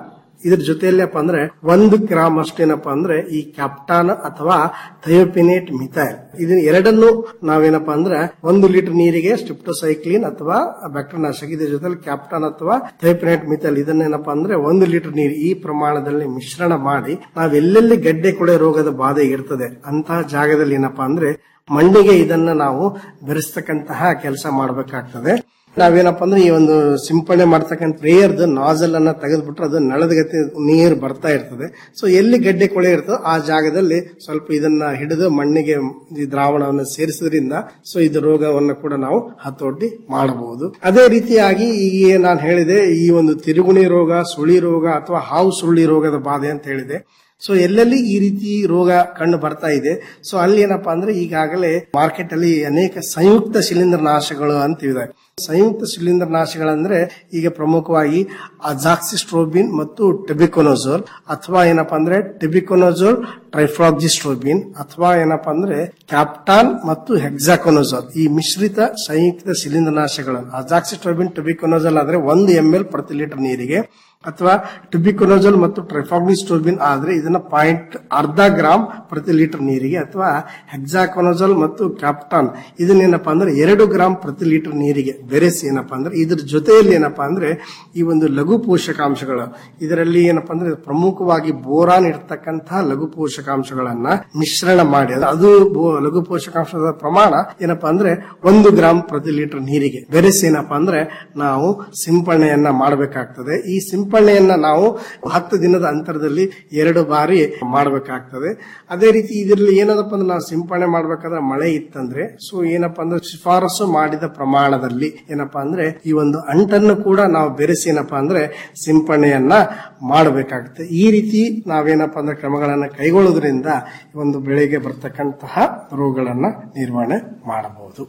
ಇದ್ರ ಜೊತೆಯಲ್ಲಪ್ಪ ಅಂದ್ರೆ ಒಂದು ಗ್ರಾಮ್ ಅಷ್ಟೇನಪ್ಪ ಅಂದ್ರೆ ಈ ಕ್ಯಾಪ್ಟಾನ್ ಅಥವಾ ಥಯೋಪಿನೇಟ್ ಮಿಥೈಲ್ ಇದನ್ನ ಎರಡನ್ನು ನಾವೇನಪ್ಪ ಅಂದ್ರೆ ಒಂದು ಲೀಟರ್ ನೀರಿಗೆ ಸ್ಟಿಪ್ಟೋಸೈಕ್ಲಿನ್ ಅಥವಾ ಬ್ಯಾಕ್ಟೀರಿಯಾನಾಶಕ ಇದ್ರ ಜೊತೆಲಿ ಕ್ಯಾಪ್ಟಾನ್ ಅಥವಾ ಥಯೋಪಿನೇಟ್ ಮಿಥೈಲ್ ಇದನ್ನೇನಪ್ಪ ಅಂದ್ರೆ ಒಂದು ಲೀಟರ್ ನೀರು ಈ ಪ್ರಮಾಣದಲ್ಲಿ ಮಿಶ್ರಣ ಮಾಡಿ ನಾವೆಲ್ಲೆಲ್ಲಿ ಗಡ್ಡೆ ಕೊಳೆ ರೋಗದ ಬಾಧೆ ಇರ್ತದೆ ಅಂತಹ ಜಾಗದಲ್ಲಿ ಏನಪ್ಪಾ ಅಂದ್ರೆ ಮಣ್ಣಿಗೆ ಇದನ್ನ ನಾವು ಬೆರೆಸ್ತಕ್ಕಂತಹ ಕೆಲಸ ಮಾಡಬೇಕಾಗ್ತದೆ ನಾವೇನಪ್ಪ ಅಂದ್ರೆ ಈ ಒಂದು ಸಿಂಪಡಣೆ ಮಾಡ್ತಕ್ಕಂಥ ಪ್ರೇಯರ್ದು ನಾಜಲ್ ಅನ್ನ ತೆಗೆದ್ಬಿಟ್ರೆ ಅದು ನಳದಗತಿ ನೀರು ಬರ್ತಾ ಇರ್ತದೆ ಸೊ ಎಲ್ಲಿ ಗಡ್ಡೆ ಕೊಳೆ ಇರ್ತದೋ ಆ ಜಾಗದಲ್ಲಿ ಸ್ವಲ್ಪ ಇದನ್ನ ಹಿಡಿದು ಮಣ್ಣಿಗೆ ಈ ದ್ರಾವಣವನ್ನು ಸೇರಿಸೋದ್ರಿಂದ ಸೊ ಇದು ರೋಗವನ್ನು ಕೂಡ ನಾವು ಹತೋಟಿ ಮಾಡಬಹುದು ಅದೇ ರೀತಿಯಾಗಿ ಈಗ ನಾನು ಹೇಳಿದೆ ಈ ಒಂದು ತಿರುಗುಣಿ ರೋಗ ಸುಳಿ ರೋಗ ಅಥವಾ ಹಾವು ಸುಳ್ಳಿ ರೋಗದ ಬಾಧೆ ಅಂತ ಹೇಳಿದೆ ಸೊ ಎಲ್ಲೆಲ್ಲಿ ಈ ರೀತಿ ರೋಗ ಕಂಡು ಬರ್ತಾ ಇದೆ ಸೊ ಅಲ್ಲಿ ಏನಪ್ಪಾ ಅಂದ್ರೆ ಈಗಾಗಲೇ ಮಾರ್ಕೆಟ್ ಅಲ್ಲಿ ಅನೇಕ ಸಂಯುಕ್ತ ಶಿಲೀಂಧ್ರ ನಾಶಗಳು ಅಂತಿದೆ ಸಂಯುಕ್ತ ಶಿಲೀಂಧ್ರ ನಾಶಗಳಂದ್ರೆ ಈಗ ಪ್ರಮುಖವಾಗಿ ಅಜಾಕ್ಸಿಸ್ಟ್ರೋಬಿನ್ ಮತ್ತು ಟೆಬಿಕೊನೋಜೋಲ್ ಅಥವಾ ಏನಪ್ಪಾ ಅಂದ್ರೆ ಟೆಬಿಕೊನೋಜೋಲ್ ಟ್ರೈಫ್ಲಾಕ್ಸಿಸ್ಟ್ರೋಬಿನ್ ಅಥವಾ ಏನಪ್ಪಾ ಅಂದ್ರೆ ಕ್ಯಾಪ್ಟಾನ್ ಮತ್ತು ಹೆಕ್ಸಾಕೊನೋಜೋಲ್ ಈ ಮಿಶ್ರಿತ ಸಂಯುಕ್ತ ಶಿಲೀಂಧ್ರ ನಾಶಗಳು ಅಜಾಕ್ಸಿಸ್ಟ್ರೋಬಿನ್ ಟೆಬಿಕೊನೋಜೋಲ್ ಆದ್ರೆ ಒಂದು ಎಂ ಎಲ್ ಪ್ರತಿ ಲೀಟರ್ ನೀರಿಗೆ ಅಥವಾ ಟುಬಿಕೊನೋಜಲ್ ಮತ್ತು ಟ್ರೈಫಾಗ್ಲಿಸ್ಟೋಬಿನ್ ಆದ್ರೆ ಇದನ್ನ ಪಾಯಿಂಟ್ ಅರ್ಧ ಗ್ರಾಮ್ ಪ್ರತಿ ಲೀಟರ್ ನೀರಿಗೆ ಅಥವಾ ಹೆಕ್ಸಾಕೊನೋಜಲ್ ಮತ್ತು ಕ್ಯಾಪ್ಟಾನ್ ಇದನ್ನೇನಪ್ಪಾ ಅಂದ್ರೆ ಎರಡು ಗ್ರಾಮ್ ಪ್ರತಿ ಲೀಟರ್ ನೀರಿಗೆ ಬೆರೆಸಿ ಏನಪ್ಪಾ ಅಂದ್ರೆ ಇದ್ರ ಜೊತೆಯಲ್ಲಿ ಏನಪ್ಪಾ ಅಂದ್ರೆ ಈ ಒಂದು ಲಘು ಪೋಷಕಾಂಶಗಳು ಇದರಲ್ಲಿ ಏನಪ್ಪಾ ಅಂದ್ರೆ ಪ್ರಮುಖವಾಗಿ ಬೋರಾನ್ ಇರ್ತಕ್ಕಂತಹ ಲಘು ಪೋಷಕಾಂಶಗಳನ್ನ ಮಿಶ್ರಣ ಮಾಡಿ ಅದು ಬೋ- ಲಘು ಪೋಷಕಾಂಶದ ಪ್ರಮಾಣ ಏನಪ್ಪಾ ಅಂದ್ರೆ ಒಂದು ಗ್ರಾಮ್ ಪ್ರತಿ ಲೀಟರ್ ನೀರಿಗೆ ಬೆರೆಸಿ ಏನಪ್ಪಾ ಅಂದ್ರೆ ನಾವು ಸಿಂಪರಣೆಯನ್ನ ಮಾಡಬೇಕಾಗ್ತದೆ ಈ ಸಿಂಪರಣೆಯನ್ನ ನಾವು ಹತ್ತು ದಿನದ ಅಂತರದಲ್ಲಿ ಎರಡು ಬಾರಿ ಮಾಡಬೇಕಾಗ್ತದೆ ಅದೇ ರೀತಿ ಇದರಲ್ಲಿ ಏನದಪ್ಪ ಅಂದ್ರೆ ನಾವು ಸಿಂಪರಣೆ ಮಾಡ್ಬೇಕಾದ್ರೆ ಮಳೆ ಇತ್ತಂದ್ರೆ ಸೊ ಏನಪ್ಪಾ ಅಂದ್ರೆ ಶಿಫಾರಸು ಮಾಡಿದ ಪ್ರಮಾಣದಲ್ಲಿ ಏನಪ್ಪಾ ಅಂದ್ರೆ ಈ ಒಂದು ಅಂಟನ್ನು ಕೂಡ ನಾವು ಬೆರೆಸಿ ಏನಪ್ಪಾ ಅಂದ್ರೆ ಸಿಂಪರಣೆಯನ್ನ ಮಾಡಬೇಕಾಗುತ್ತೆ ಈ ರೀತಿ ನಾವೇನಪ್ಪಾ ಅಂದ್ರೆ ಕ್ರಮಗಳನ್ನ ಕೈಗೊಳ್ಳೋದ್ರಿಂದ ಈ ಒಂದು ಬೆಳೆಗೆ ಬರ್ತಕ್ಕಂತಹ ರೋಗಗಳನ್ನ ನಿರ್ವಹಣೆ ಮಾಡಬಹುದು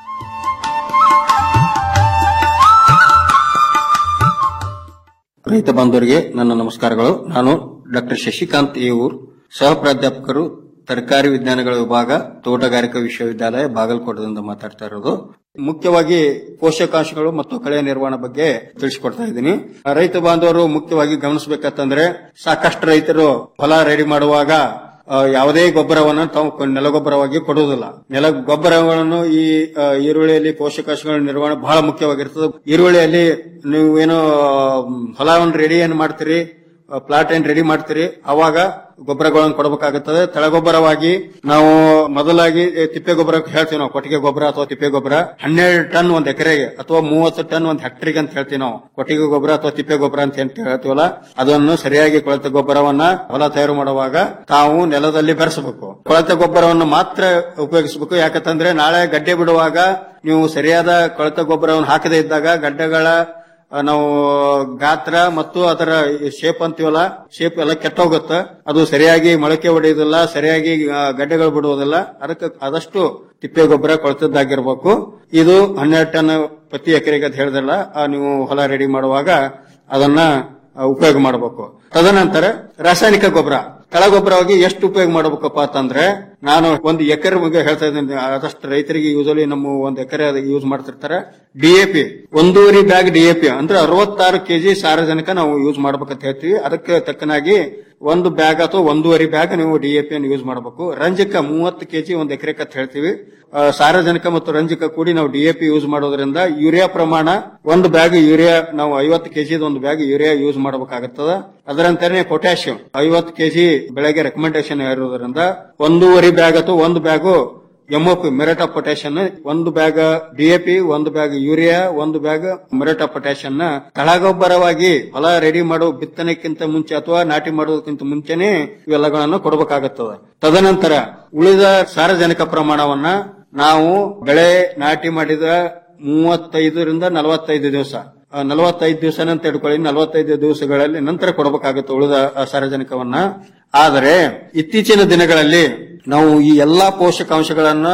ರೈತ ಬಾಂಧವರಿಗೆ ನನ್ನ ನಮಸ್ಕಾರಗಳು ನಾನು ಡಾಕ್ಟರ್ ಶಶಿಕಾಂತ್ ಏವೂರ್ ಸಹ ಪ್ರಾಧ್ಯಾಪಕರು ತರಕಾರಿ ವಿಜ್ಞಾನಗಳ ವಿಭಾಗ ತೋಟಗಾರಿಕಾ ವಿಶ್ವವಿದ್ಯಾಲಯ ಬಾಗಲಕೋಟದಿಂದ ಮಾತಾಡ್ತಾ ಇರೋದು ಮುಖ್ಯವಾಗಿ ಪೋಷಕಾಂಶಗಳು ಮತ್ತು ಕಳೆ ನಿರ್ವಹಣೆ ಬಗ್ಗೆ ತಿಳಿಸಿಕೊಡ್ತಾ ಇದ್ದೀನಿ ರೈತ ಬಾಂಧವರು ಮುಖ್ಯವಾಗಿ ಗಮನಿಸಬೇಕಂತಂದ್ರೆ ಸಾಕಷ್ಟು ರೈತರು ಹೊಲ ರೆಡಿ ಮಾಡುವಾಗ ಆ, ಯಾವುದೇ ಗೊಬ್ಬರವನ್ನು ತಾವು ಕೊ- ನೆಲಗೊಬ್ಬರವಾಗಿ ಕೊಡುವುದಿಲ್ಲ ನೆಲ ಗೊಬ್ಬರಗಳನ್ನು ಈ ಆ, ಈರುಳ್ಳಿಯಲ್ಲಿ ಪೋಷಕಾಂಶಗಳ ನಿರ್ವಹಣೆ ಬಹಳ ಮುಖ್ಯವಾಗಿರ್ತದೆ ಈರುಳ್ಳಿಯಲ್ಲಿ ನೀವು ಏನು ಹೊಲವನ್ನು ರೆಡಿ ಏನು ಮಾಡ್ತೀರಿ ಪ್ಲಾಟ್ ಏನ್ ರೆಡಿ ಮಾಡ್ತೀರಿ ಅವಾಗ ಗೊಬ್ಬರಗಳನ್ನು ಕೊಡಬೇಕಾಗುತ್ತದೆ ತಳಗೊಬ್ಬರವಾಗಿ ನಾವು ಮೊದಲಾಗಿ ಏ, ತಿಪ್ಪೆ ಗೊಬ್ಬರ ಹೇಳ್ತೀವಿ ನಾವು ಕೊಟ್ಟಿಗೆ ಗೊಬ್ಬರ ಅಥವಾ ತಿಪ್ಪೆ ಗೊಬ್ಬರ ಹನ್ನೆರಡು ಟನ್ ಒಂದ್ ಎಕರೆಗೆ ಅಥವಾ ಮೂವತ್ತು ಟನ್ ಒಂದ್ ಹೆಕ್ಟರ್ಗೆ ಅಂತ ಹೇಳ್ತೀವಿ ನಾವು ಕೊಟ್ಟಿಗೆ ಗೊಬ್ಬರ ಅಥವಾ ತಿಪ್ಪೆ ಗೊಬ್ಬರ ಅಂತ ಏನ್ ಹೇಳ್ತೀವಲ್ಲ ಅದನ್ನು ಸರಿಯಾಗಿ ಕೊಳೆತ ಗೊಬ್ಬರವನ್ನ ಹೊಲ ತಯಾರು ಮಾಡುವಾಗ ತಾವು ನೆಲದಲ್ಲಿ ಬೆರೆಸಬೇಕು ಕೊಳೆತ ಗೊಬ್ಬರವನ್ನು ಮಾತ್ರ ಉಪಯೋಗಿಸಬೇಕು ಯಾಕಂತಂದ್ರೆ ನಾಳೆ ಗಡ್ಡೆ ಬಿಡುವಾಗ ನೀವು ಸರಿಯಾದ ಕೊಳೆತ ಗೊಬ್ಬರವನ್ನು ಹಾಕದೇ ಇದ್ದಾಗ ಗಡ್ಡೆಗಳ ಆ, ನಾವು ಗಾತ್ರ ಮತ್ತು ಅದರ ಶೇಪ್ ಅಂತೀವಲ್ಲ ಶೇಪ್ ಎಲ್ಲ ಕೆಟ್ಟೋಗುತ್ತೆ ಅದು ಸರಿಯಾಗಿ ಮೊಳಕೆ ಹೊಡೆಯುವುದಿಲ್ಲ ಸರಿಯಾಗಿ ಆ, ಗಡ್ಡೆಗಳು ಬಿಡುವುದಿಲ್ಲ ಅದಕ್ಕೆ ಆದಷ್ಟು ತಿಪ್ಪೆ ಗೊಬ್ಬರ ಕೊಳೆತದ್ದಾಗಿರ್ಬೇಕು ಇದು ಹನ್ನೆರಡು ಟನ್ ಪ್ರತಿ ಎಕರೆಗೆ ಅಂತ ಹೇಳಿದ್ರಲ್ಲ ಆ, ನೀವು ಹೊಲ ರೆಡಿ ಮಾಡುವಾಗ ಅದನ್ನ ಆ, ಉಪಯೋಗ ಮಾಡಬೇಕು ತದನಂತರ ರಾಸಾಯನಿಕ ಗೊಬ್ಬರ ತಳಗೊಬ್ಬರವಾಗಿ ಎಷ್ಟು ಉಪಯೋಗ ಮಾಡಬೇಕಪ್ಪ ಅಂತಂದ್ರೆ ನಾನು ಒಂದು ಎಕರೆ ಬಗ್ಗೆ ಹೇಳ್ತಾ ಇದ್ದೀನಿ ಆದಷ್ಟು ರೈತರಿಗೆ ಯೂಸಲಿ ನಮ್ಮ ಒಂದು ಎಕರೆ ಯೂಸ್ ಮಾಡ್ತಿರ್ತಾರೆ ಡಿಎಪಿ ಒಂದೂವರೆ ಬ್ಯಾಗ್ ಡಿಎಪಿ ಅಂದ್ರೆ ಅರವತ್ತಾರು ಕೆಜಿ ಸಾರಜನಕ ನಾವು ಯೂಸ್ ಮಾಡ್ಬೇಕಂತ ಹೇಳ್ತೀವಿ ಅದಕ್ಕೆ ತಕ್ಕನಾಗಿ ಒಂದು ಬ್ಯಾಗ್ ಅಥವಾ ಒಂದೂವರೆ ಬ್ಯಾಗ್ ನೀವು ಡಿಎಪಿ ಅನ್ನು ಯೂಸ್ ಮಾಡಬೇಕು ರಂಜಕ ಮೂವತ್ತು ಕೆಜಿ ಒಂದು ಎಕರೆ ಅಂತ ಹೇಳ್ತೀವಿ ಆ, ಸಾರಜನಕ ಮತ್ತು ರಂಜಕ ಕೂಡಿ ನಾವು ಡಿಎಪಿ ಯೂಸ್ ಮಾಡೋದ್ರಿಂದ ಯೂರಿಯಾ ಪ್ರಮಾಣ ಒಂದು ಬ್ಯಾಗ್ ಯೂರಿಯಾ ನಾವು ಐವತ್ತು ಕೆಜಿ ಒಂದು ಬ್ಯಾಗ್ ಯೂರಿಯಾ ಯೂಸ್ ಮಾಡಬೇಕಾಗುತ್ತದೆ ಅದರಂತೆಯೇ ಪೊಟ್ಯಾಷಿಯಂ ಐವತ್ತು ಕೆಜಿ ಬೆಳೆಗೆ ರೆಕಮೆಂಡೇಶನ್ ಇರೋದ್ರಿಂದ ಒಂದೂವರೆ ಬ್ಯಾಗ್ ಅಥವಾ ಒಂದು ಬ್ಯಾಗು ಎಂಒಪಿ ಮೆರಟ ಪೊಟ್ಯಾಷನ್ ಒಂದು ಬ್ಯಾಗ್ ಡಿಎಪಿ ಒಂದು ಬ್ಯಾಗ್ ಯೂರಿಯಾ ಒಂದು ಬ್ಯಾಗ್ ಮೆರಟ ಪೊಟ್ಯಾಷನ್ ತಳಗೊಬ್ಬರವಾಗಿ ಹೊಲ ರೆಡಿ ಮಾಡೋ ಬಿತ್ತನೆಕ್ಕಿಂತ ಮುಂಚೆ ಅಥವಾ ನಾಟಿ ಮಾಡೋದಕ್ಕಿಂತ ಮುಂಚೆನೆ ಇವೆಲ್ಲಗಳನ್ನು ಕೊಡಬೇಕಾಗುತ್ತದೆ ತದನಂತರ ಉಳಿದ ಸಾರಜನಕ ಪ್ರಮಾಣವನ್ನ ನಾವು ಬೆಳೆ ನಾಟಿ ಮಾಡಿದ ಮೂವತ್ತೈದರಿಂದ ನಲವತ್ತೈದು ದಿವಸ ನಲವತ್ತೈದು ದಿವಸ ಅಂತ ಇಟ್ಕೊಳ್ಳಿ ನಲವತ್ತೈದು ದಿವಸಗಳಲ್ಲಿ ನಂತರ ಕೊಡಬೇಕಾಗುತ್ತೆ ಉಳಿದ ಆ ಸಾರಜನಕವನ್ನ ಆದರೆ ಇತ್ತೀಚಿನ ದಿನಗಳಲ್ಲಿ ನಾವು ಈ ಎಲ್ಲಾ ಪೋಷಕಾಂಶಗಳನ್ನ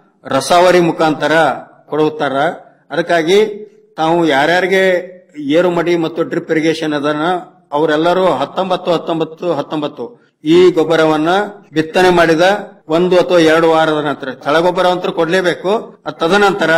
ರಸಾವರಿ ಮುಖಾಂತರ ಕೊಡುತ್ತಾರ ಅದಕ್ಕಾಗಿ ತಾವು ಯಾರ್ಯಾರಿಗೆ ಏರು ಮಡಿ ಮತ್ತು ಡ್ರಿಪ್ ಇರಿಗೇಷನ್ ಅದನ್ನ ಅವರೆಲ್ಲರೂ ಹತ್ತೊಂಬತ್ತು ಹತ್ತೊಂಬತ್ತು ಹತ್ತೊಂಬತ್ತು ಈ ಗೊಬ್ಬರವನ್ನ ಬಿತ್ತನೆ ಮಾಡಿದ ಒಂದು ಅಥವಾ ಎರಡು ವಾರದ ನಂತರ ತಳಗೊಬ್ಬರ ಅಂತೂ ಕೊಡ್ಲೇಬೇಕು ಅದ್ ತದನಂತರ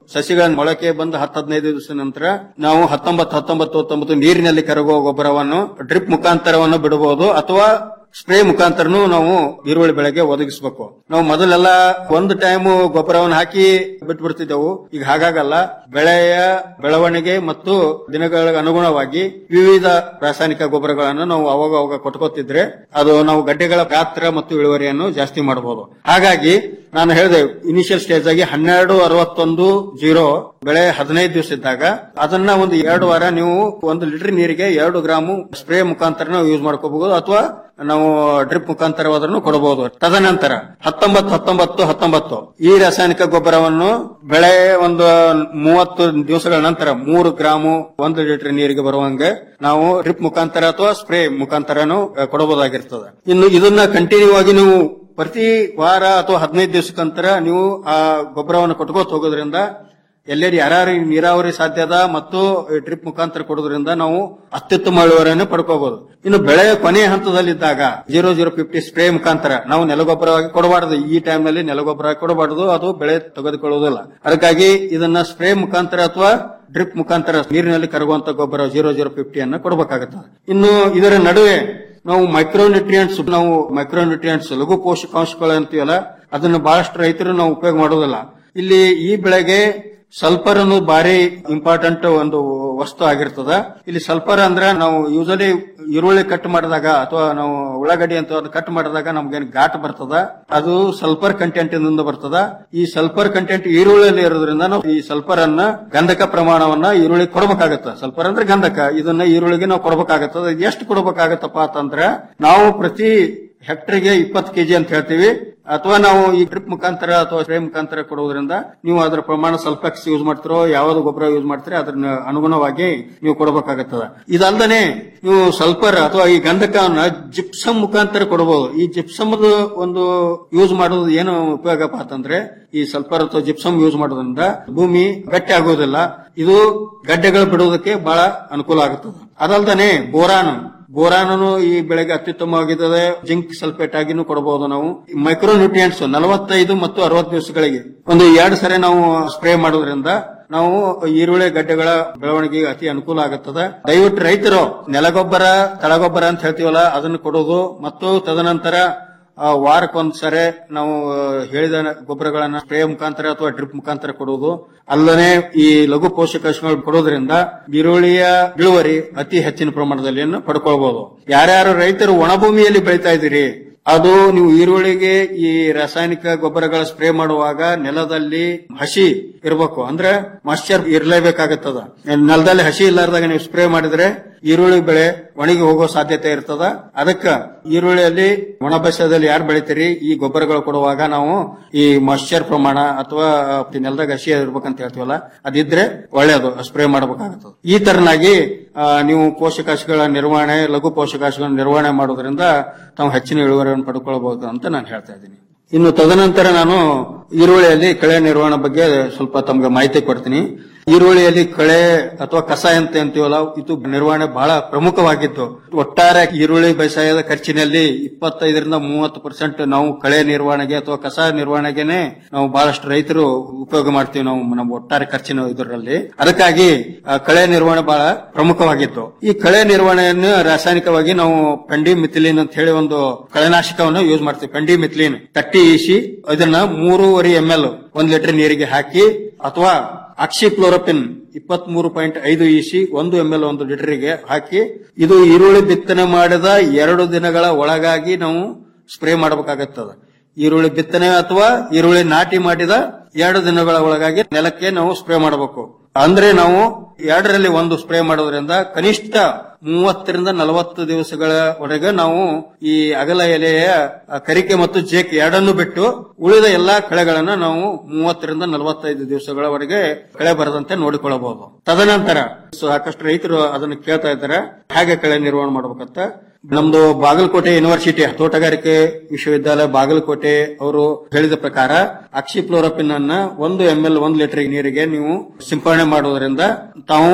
ಸಸಿಗಳ ಮೊಳಕೆ ಬಂದು ಹತ್ತು ಹದಿನೈದು ದಿವಸ ನಂತರ ನಾವು ಹತ್ತೊಂಬತ್ತು ಹತ್ತೊಂಬತ್ತು ಹತ್ತೊಂಬತ್ತು ನೀರಿನಲ್ಲಿ ಕರಗುವ ಗೊಬ್ಬರವನ್ನು ಡ್ರಿಪ್ ಮುಖಾಂತರವನ್ನು ಬಿಡಬಹುದು ಅಥವಾ ಸ್ಪ್ರೇ ಮುಖಾಂತರನು ನಾವು ಈರುಳ್ಳಿ ಬೆಳೆಗೆ ಒದಗಿಸಬೇಕು ನಾವು ಮೊದಲೆಲ್ಲ ಒಂದು ಟೈಮ್ ಗೊಬ್ಬರವನ್ನು ಹಾಕಿ ಬಿಟ್ಬಿಡ್ತಿದ್ದೆವು ಈಗ ಹಾಗಾಗಲ್ಲ ಬೆಳೆಯ ಬೆಳವಣಿಗೆ ಮತ್ತು ದಿನಗಳ ಅನುಗುಣವಾಗಿ ವಿವಿಧ ರಾಸಾಯನಿಕ ಗೊಬ್ಬರಗಳನ್ನು ನಾವು ಅವಾಗ ಅವಾಗ ಕೊಟ್ಕೋತಿದ್ರೆ ಅದು ನಾವು ಗಡ್ಡೆಗಳ ಗಾತ್ರ ಮತ್ತು ಇಳುವರಿಯನ್ನು ಜಾಸ್ತಿ ಮಾಡಬಹುದು ಹಾಗಾಗಿ ನಾನು ಹೇಳಿದೆ ಇನಿಷಿಯಲ್ ಸ್ಟೇಜ್ ಆಗಿ ಹನ್ನೆರಡು ಅರವತ್ತೊಂದು ಜೀರೋ ಬೆಳೆ ಹದಿನೈದು ದಿವಸ ಇದ್ದಾಗ ಅದನ್ನ ಒಂದು ಎರಡು ವಾರ ನೀವು ಒಂದು ಲೀಟರ್ ನೀರಿಗೆ ಎರಡು ಗ್ರಾಮು ಸ್ಪ್ರೇ ಮುಖಾಂತರ ನಾವು ಯೂಸ್ ಮಾಡ್ಕೋಬಹುದು ಅಥವಾ ನಾವು ಡ್ರಿಪ್ ಮುಖಾಂತರವಾದ್ರೂ ಕೊಡಬಹುದು ತದನಂತರ ಹತ್ತೊಂಬತ್ತು ಹತ್ತೊಂಬತ್ತು ಹತ್ತೊಂಬತ್ತು ಈ ರಾಸಾಯನಿಕ ಗೊಬ್ಬರವನ್ನು ಬೆಳೆ ಒಂದು ಮೂವತ್ತು ದಿವಸಗಳ ನಂತರ ಮೂರು ಗ್ರಾಮು ಒಂದು ಲೀಟರ್ ನೀರಿಗೆ ಬರುವಂಗೆ ನಾವು ಡ್ರಿಪ್ ಮುಖಾಂತರ ಅಥವಾ ಸ್ಪ್ರೇ ಮುಖಾಂತರನು ಅಹ್, ಕೊಡಬಹುದಾಗಿರ್ತದೆ ಇನ್ನು ಇದನ್ನ ಕಂಟಿನ್ಯೂ ಆಗಿ ನೀವು ಪ್ರತಿ ವಾರ ಅಥವಾ ಹದಿನೈದು ದಿವಸಕ್ಕಂತರ ನೀವು ಆ ಗೊಬ್ಬರವನ್ನು ಕೊಟ್ಕೋತ ಹೋಗೋದ್ರಿಂದ ಎಲ್ಲೆಲ್ಲಿ ಯಾರ್ಯಾರು ನೀರಾವರಿ ಸಾಧ್ಯದ ಮತ್ತು ಡ್ರಿಪ್ ಮುಖಾಂತರ ಕೊಡೋದ್ರಿಂದ ನಾವು ಅತ್ಯುತ್ತಮ ಇಳುವರಿಯನ್ನು ಪಡ್ಕೋಬಹುದು ಇನ್ನು ಬೆಳೆಯ ಕೊನೆಯ ಹಂತದಲ್ಲಿದ್ದಾಗ ಜೀರೋ ಜೀರೋ ಫಿಫ್ಟಿ ಸ್ಪ್ರೇ ಮುಖಾಂತರ ನಾವು ನೆಲಗೊಬ್ಬರವಾಗಿ ಕೊಡಬಾರದು ಈ ಟೈಮ್ ನಲ್ಲಿ ನೆಲಗೊಬ್ಬರ ಕೊಡಬಾರದು ಅದು ಬೆಳೆ ತೆಗೆದುಕೊಳ್ಳುವುದಿಲ್ಲ ಅದಕ್ಕಾಗಿ ಇದನ್ನ ಸ್ಪ್ರೇ ಮುಖಾಂತರ ಅಥವಾ ಡ್ರಿಪ್ ಮುಖಾಂತರ ನೀರಿನಲ್ಲಿ ಕರಗುವಂತ ಗೊಬ್ಬರ ಜೀರೋ ಜೀರೋ ಫಿಫ್ಟಿ ಅನ್ನ ಕೊಡಬೇಕಾಗುತ್ತದೆ ಇನ್ನು ಇದರ ನಡುವೆ ನಾವು ಮೈಕ್ರೋನ್ಯೂಟ್ರಿಯೆಂಟ್ಸ್ ನಾವು ಮೈಕ್ರೋನ್ಯೂಟ್ರಿಯೆಂಟ್ಸ್ ಲಘು ಪೋಷಕಾಂಶಗಳು ಅಂತೀವಲ್ಲ ಅದನ್ನು ಬಹಳಷ್ಟು ರೈತರು ನಾವು ಉಪಯೋಗ ಮಾಡೋದಿಲ್ಲ ಇಲ್ಲಿ ಈ ಬೆಳೆಗೆ ಸಲ್ಫರ್ ಅನ್ನೋದು ಬಾರಿ ಇಂಪಾರ್ಟೆಂಟ್ ಒಂದು ವಸ್ತು ಆಗಿರ್ತದ ಇಲ್ಲಿ ಸಲ್ಫರ್ ಅಂದ್ರೆ ನಾವು ಯೂಸಲಿ ಈರುಳ್ಳಿ ಕಟ್ ಮಾಡಿದಾಗ ಅಥವಾ ನಾವು ಉಳ್ಳಾಗಡ್ಡಿ ಅಂತ ಕಟ್ ಮಾಡಿದಾಗ ನಮ್ಗೇನು ಘಾಟ್ ಬರ್ತದ ಅದು ಸಲ್ಫರ್ ಕಂಟೆಂಟ್ ಇಂದ ಬರ್ತದ ಈ ಸಲ್ಫರ್ ಕಂಟೆಂಟ್ ಈರುಳ್ಳಿಯಲ್ಲಿ ಇರೋದ್ರಿಂದ ನಾವು ಈ ಸಲ್ಫರ್ ಅನ್ನ ಗಂಧಕ ಪ್ರಮಾಣವನ್ನ ಈರುಳ್ಳಿ ಕೊಡಬೇಕಾಗತ್ತ ಸಲ್ಫರ್ ಅಂದ್ರೆ ಗಂಧಕ ಇದನ್ನ ಈರುಳ್ಳಿಗೆ ನಾವು ಕೊಡಬೇಕಾಗತ್ತದ ಎಷ್ಟು ಕೊಡಬೇಕಾಗತ್ತಪ್ಪ ಅಂತಂದ್ರೆ ನಾವು ಪ್ರತಿ ಹೆಕ್ಟರ್ಗೆ ಇಪ್ಪತ್ತು ಕೆಜಿ ಅಂತ ಹೇಳ್ತೀವಿ ಅಥವಾ ನಾವು ಈ ಡ್ರಿಪ್ ಮುಖಾಂತರ ಅಥವಾ ಸ್ಪ್ರೇ ಮುಖಾಂತರ ಕೊಡುವುದರಿಂದ ನೀವು ಅದರ ಪ್ರಮಾಣ ಸಲ್ಫೆಕ್ಸ್ ಯೂಸ್ ಮಾಡ್ತಿರೋ ಯಾವ್ದು ಗೊಬ್ಬರ ಯೂಸ್ ಮಾಡ್ತೀರಿ ಅದನ್ನ ಅನುಗುಣವಾಗಿ ನೀವು ಕೊಡಬೇಕಾಗುತ್ತದೆ ಇದಲ್ದನೆ ನೀವು ಸಲ್ಫರ್ ಅಥವಾ ಈ ಗಂಧಕವನ್ನ ಜಿಪ್ಸಮ್ ಮುಖಾಂತರ ಕೊಡಬಹುದು ಈ ಜಿಪ್ಸಮ್ ಒಂದು ಯೂಸ್ ಮಾಡೋದು ಏನು ಉಪಯೋಗಪ್ಪ ಅಂತಂದ್ರೆ ಈ ಸಲ್ಫರ್ ಅಥವಾ ಜಿಪ್ಸಮ್ ಯೂಸ್ ಮಾಡೋದ್ರಿಂದ ಭೂಮಿ ಗಟ್ಟಿ ಆಗೋದಿಲ್ಲ ಇದು ಗಡ್ಡೆಗಳು ಬಿಡೋದಕ್ಕೆ ಬಹಳ ಅನುಕೂಲ ಆಗುತ್ತದೆ ಅದಲ್ದನೆ ಬೋರಾನ್ ಬೋರಾನನು ಈ ಬೆಳೆಗೆ ಅತ್ಯುತ್ತಮವಾಗಿರ್ತದೆ ಜಿಂಕ್ ಸಲ್ಫೇಟ್ ಆಗಿನೂ ಕೊಡಬಹುದು ನಾವು ಮೈಕ್ರೋ ನ್ಯೂಟ್ರಿಯೆಂಟ್ಸ್ ನಲವತ್ತೈದು ಮತ್ತು ಅರವತ್ತು ದಿವಸಗಳಿಗೆ ಒಂದು ಎರಡು ಸರಿ ನಾವು ಸ್ಪ್ರೇ ಮಾಡೋದ್ರಿಂದ ನಾವು ಈರುಳ್ಳಿ ಗಡ್ಡೆಗಳ ಬೆಳವಣಿಗೆಗೆ ಅತಿ ಅನುಕೂಲ ಆಗುತ್ತದೆ ದಯವಿಟ್ಟು ರೈತರು ನೆಲಗೊಬ್ಬರ ತಳಗೊಬ್ಬರ ಅಂತ ಹೇಳ್ತೀವಲ್ಲ ಅದನ್ನು ಕೊಡೋದು ಮತ್ತು ತದನಂತರ ಆ, ವಾರಕ್ಕೊಂದ್ಸರಿ ನಾವು ಆ, ಹೇಳಿದ ಗೊಬ್ಬರಗಳನ್ನ ಸ್ಪ್ರೇ ಮುಖಾಂತರ ಅಥವಾ ಡ್ರಿಪ್ ಮುಖಾಂತರ ಕೊಡುವುದು ಅಲ್ಲದೆ ಈ ಲಘು ಪೋಷಕಾಂಶಗಳು ಕೊಡೋದ್ರಿಂದ ಈರುಳ್ಳಿಯ ಇಳುವರಿ ಅತಿ ಹೆಚ್ಚಿನ ಪ್ರಮಾಣದಲ್ಲಿ ಪಡ್ಕೊಳ್ಬಹುದು ಯಾರ್ಯಾರು ರೈತರು ಒಣಭೂಮಿಯಲ್ಲಿ ಬೆಳೀತಾ ಇದ್ದೀರಿ ಅದು ನೀವು ಈರುಳ್ಳಿಗೆ ಈ ರಾಸಾಯನಿಕ ಗೊಬ್ಬರಗಳ ಸ್ಪ್ರೇ ಮಾಡುವಾಗ ನೆಲದಲ್ಲಿ ಹಸಿ ಇರಬೇಕು ಅಂದ್ರೆ ಮಾಶ್ಚರ್ ಇರಲೇಬೇಕಾಗತ್ತದ ನೆಲದಲ್ಲಿ ಹಸಿ ಇಲ್ಲಾರ್ದಾಗ ನೀವು ಸ್ಪ್ರೇ ಮಾಡಿದ್ರೆ ಈರುಳ್ಳಿ ಬೆಳೆ ಒಣಗಿ ಹೋಗೋ ಸಾಧ್ಯತೆ ಇರ್ತದ ಅದಕ್ಕ ಈರುಳ್ಳಿಯಲ್ಲಿ ಒಣ ಬೇಸಾಯದಲ್ಲಿ ಯಾರು ಬೆಳಿತೀರಿ ಈ ಗೊಬ್ಬರಗಳು ಕೊಡುವಾಗ ನಾವು ಈ ಮಾಶ್ಚರ್ ಪ್ರಮಾಣ ಅಥವಾ ನೆಲದಾಗ ಹಸಿ ಇರ್ಬೇಕಂತ ಹೇಳ್ತೀವಲ್ಲ ಅದಿದ್ರೆ ಒಳ್ಳೇದು ಸ್ಪ್ರೇ ಮಾಡಬೇಕಾಗುತ್ತದೆ ಈ ತರನಾಗಿ ಆ, ನೀವು ಪೋಷಕಾಂಶಗಳ ನಿರ್ವಹಣೆ ಲಘು ಪೋಷಕಾಂಶಗಳ ನಿರ್ವಹಣೆ ಮಾಡೋದ್ರಿಂದ ತಾವು ಹೆಚ್ಚಿನ ಇಳುವರಿಯನ್ನು ಪಡ್ಕೊಳ್ಬಹುದು ಅಂತ ನಾನು ಹೇಳ್ತಾ ಇದ್ದೀನಿ ಇನ್ನು ತದನಂತರ ನಾನು ಈರುಳ್ಳಿಯಲ್ಲಿ ಕಳೆ ನಿರ್ವಹಣೆ ಬಗ್ಗೆ ಸ್ವಲ್ಪ ತಮ್ಗೆ ಮಾಹಿತಿ ಕೊಡ್ತೀನಿ ಈರುಳ್ಳಿಯಲ್ಲಿ ಕಳೆ ಅಥವಾ ಕಸ ಅಂತ ಅಂತೀವಲ್ಲ ಇದು ನಿರ್ವಹಣೆ ಬಹಳ ಪ್ರಮುಖವಾಗಿತ್ತು ಒಟ್ಟಾರೆ ಈರುಳ್ಳಿ ಬೇಸಾಯದ ಖರ್ಚಿನಲ್ಲಿ ಇಪ್ಪತ್ತೈದರಿಂದ ಮೂವತ್ತು ಪರ್ಸೆಂಟ್ ನಾವು ಕಳೆ ನಿರ್ವಹಣೆಗೆ ಅಥವಾ ಕಸ ನಿರ್ವಹಣೆಗೆನೆ ನಾವು ಬಹಳಷ್ಟು ರೈತರು ಉಪಯೋಗ ಮಾಡ್ತೀವಿ ನಾವು ನಮ್ಮ ಒಟ್ಟಾರೆ ಖರ್ಚಿನ ಇದರಲ್ಲಿ ಅದಕ್ಕಾಗಿ ಆ, ಕಳೆ ನಿರ್ವಹಣೆ ಬಹಳ ಪ್ರಮುಖವಾಗಿತ್ತು ಈ ಕಳೆ ನಿರ್ವಹಣೆಯನ್ನು ರಾಸಾಯನಿಕವಾಗಿ ನಾವು ಪೆಂಡಿ ಮಿಥಿಲಿನ್ ಅಂತ ಹೇಳಿ ಒಂದು ಕಳೆನಾಶಕವನ್ನು ಯೂಸ್ ಮಾಡ್ತೀವಿ ಪೆಂಡಿ ಮಿಥಿಲಿನ್ ತಟ್ಟಿ ಈಸಿ ಇದನ್ನ ಮೂರುವರೆ ಎಂ ಎಲ್ ಒಂದ್ ಲೀಟರ್ ನೀರಿಗೆ ಹಾಕಿ ಅಥವಾ ಅಕ್ಸಿಕ್ಲೋರೋಪಿನ್ ಇಪ್ಪತ್ತ್ ಮೂರು ಪಾಯಿಂಟ್ ಐದು ಇಸಿ ಒಂದು ಎಂ ಎಲ್ ಒಂದು ಲೀಟರ್ಗೆ ಹಾಕಿ ಇದು ಈರುಳ್ಳಿ ಬಿತ್ತನೆ ಮಾಡಿದ ಎರಡು ದಿನಗಳ ಒಳಗಾಗಿ ನಾವು ಸ್ಪ್ರೇ ಮಾಡಬೇಕಾಗತ್ತದ ಈರುಳ್ಳಿ ಬಿತ್ತನೆ ಅಥವಾ ಈರುಳ್ಳಿ ನಾಟಿ ಮಾಡಿದ ಎರಡು ದಿನಗಳ ಒಳಗಾಗಿ ನೆಲಕ್ಕೆ ನಾವು ಸ್ಪ್ರೇ ಮಾಡಬೇಕು ಅಂದ್ರೆ ನಾವು ಎರಡರಲ್ಲಿ ಒಂದು ಸ್ಪ್ರೇ ಮಾಡೋದ್ರಿಂದ ಕನಿಷ್ಠ ಮೂವತ್ತರಿಂದ ನಲವತ್ತು ದಿವಸಗಳವರೆಗೆ ನಾವು ಈ ಅಗಲ ಎಲೆಯ ಆ, ಕರಿಕೆ ಮತ್ತು ಜೇಕ್ ಎರಡನ್ನು ಬಿಟ್ಟು ಉಳಿದ ಎಲ್ಲಾ ಕಳೆಗಳನ್ನ ನಾವು ಮೂವತ್ತರಿಂದ ನಲವತ್ತೈದು ದಿವಸಗಳವರೆಗೆ ಕಳೆ ಬರದಂತೆ ನೋಡಿಕೊಳ್ಳಬಹುದು ತದನಂತರ ಸಾಕಷ್ಟು ರೈತರು ಅದನ್ನು ಕೇಳ್ತಾ ಇದ್ದಾರೆ ಹೇಗೆ ಕಳೆ ನಿರ್ವಹಣೆ ಮಾಡ್ಬೇಕಂತ ನಮ್ದು ಬಾಗಲಕೋಟೆ ಯೂನಿವರ್ಸಿಟಿ ತೋಟಗಾರಿಕೆ ವಿಶ್ವವಿದ್ಯಾಲಯ ಬಾಗಲಕೋಟೆ ಅವರು ಹೇಳಿದ ಪ್ರಕಾರ ಅಕ್ಸಿಫ್ಲೋರಪಿನ್ ಅನ್ನ ಒಂದು ಎಂ ಎಲ್ ಒಂದು ಲೀಟರ್ ನೀರಿಗೆ ನೀವು ಸಿಂಪಡಣೆ ಮಾಡುವುದರಿಂದ ತಾವು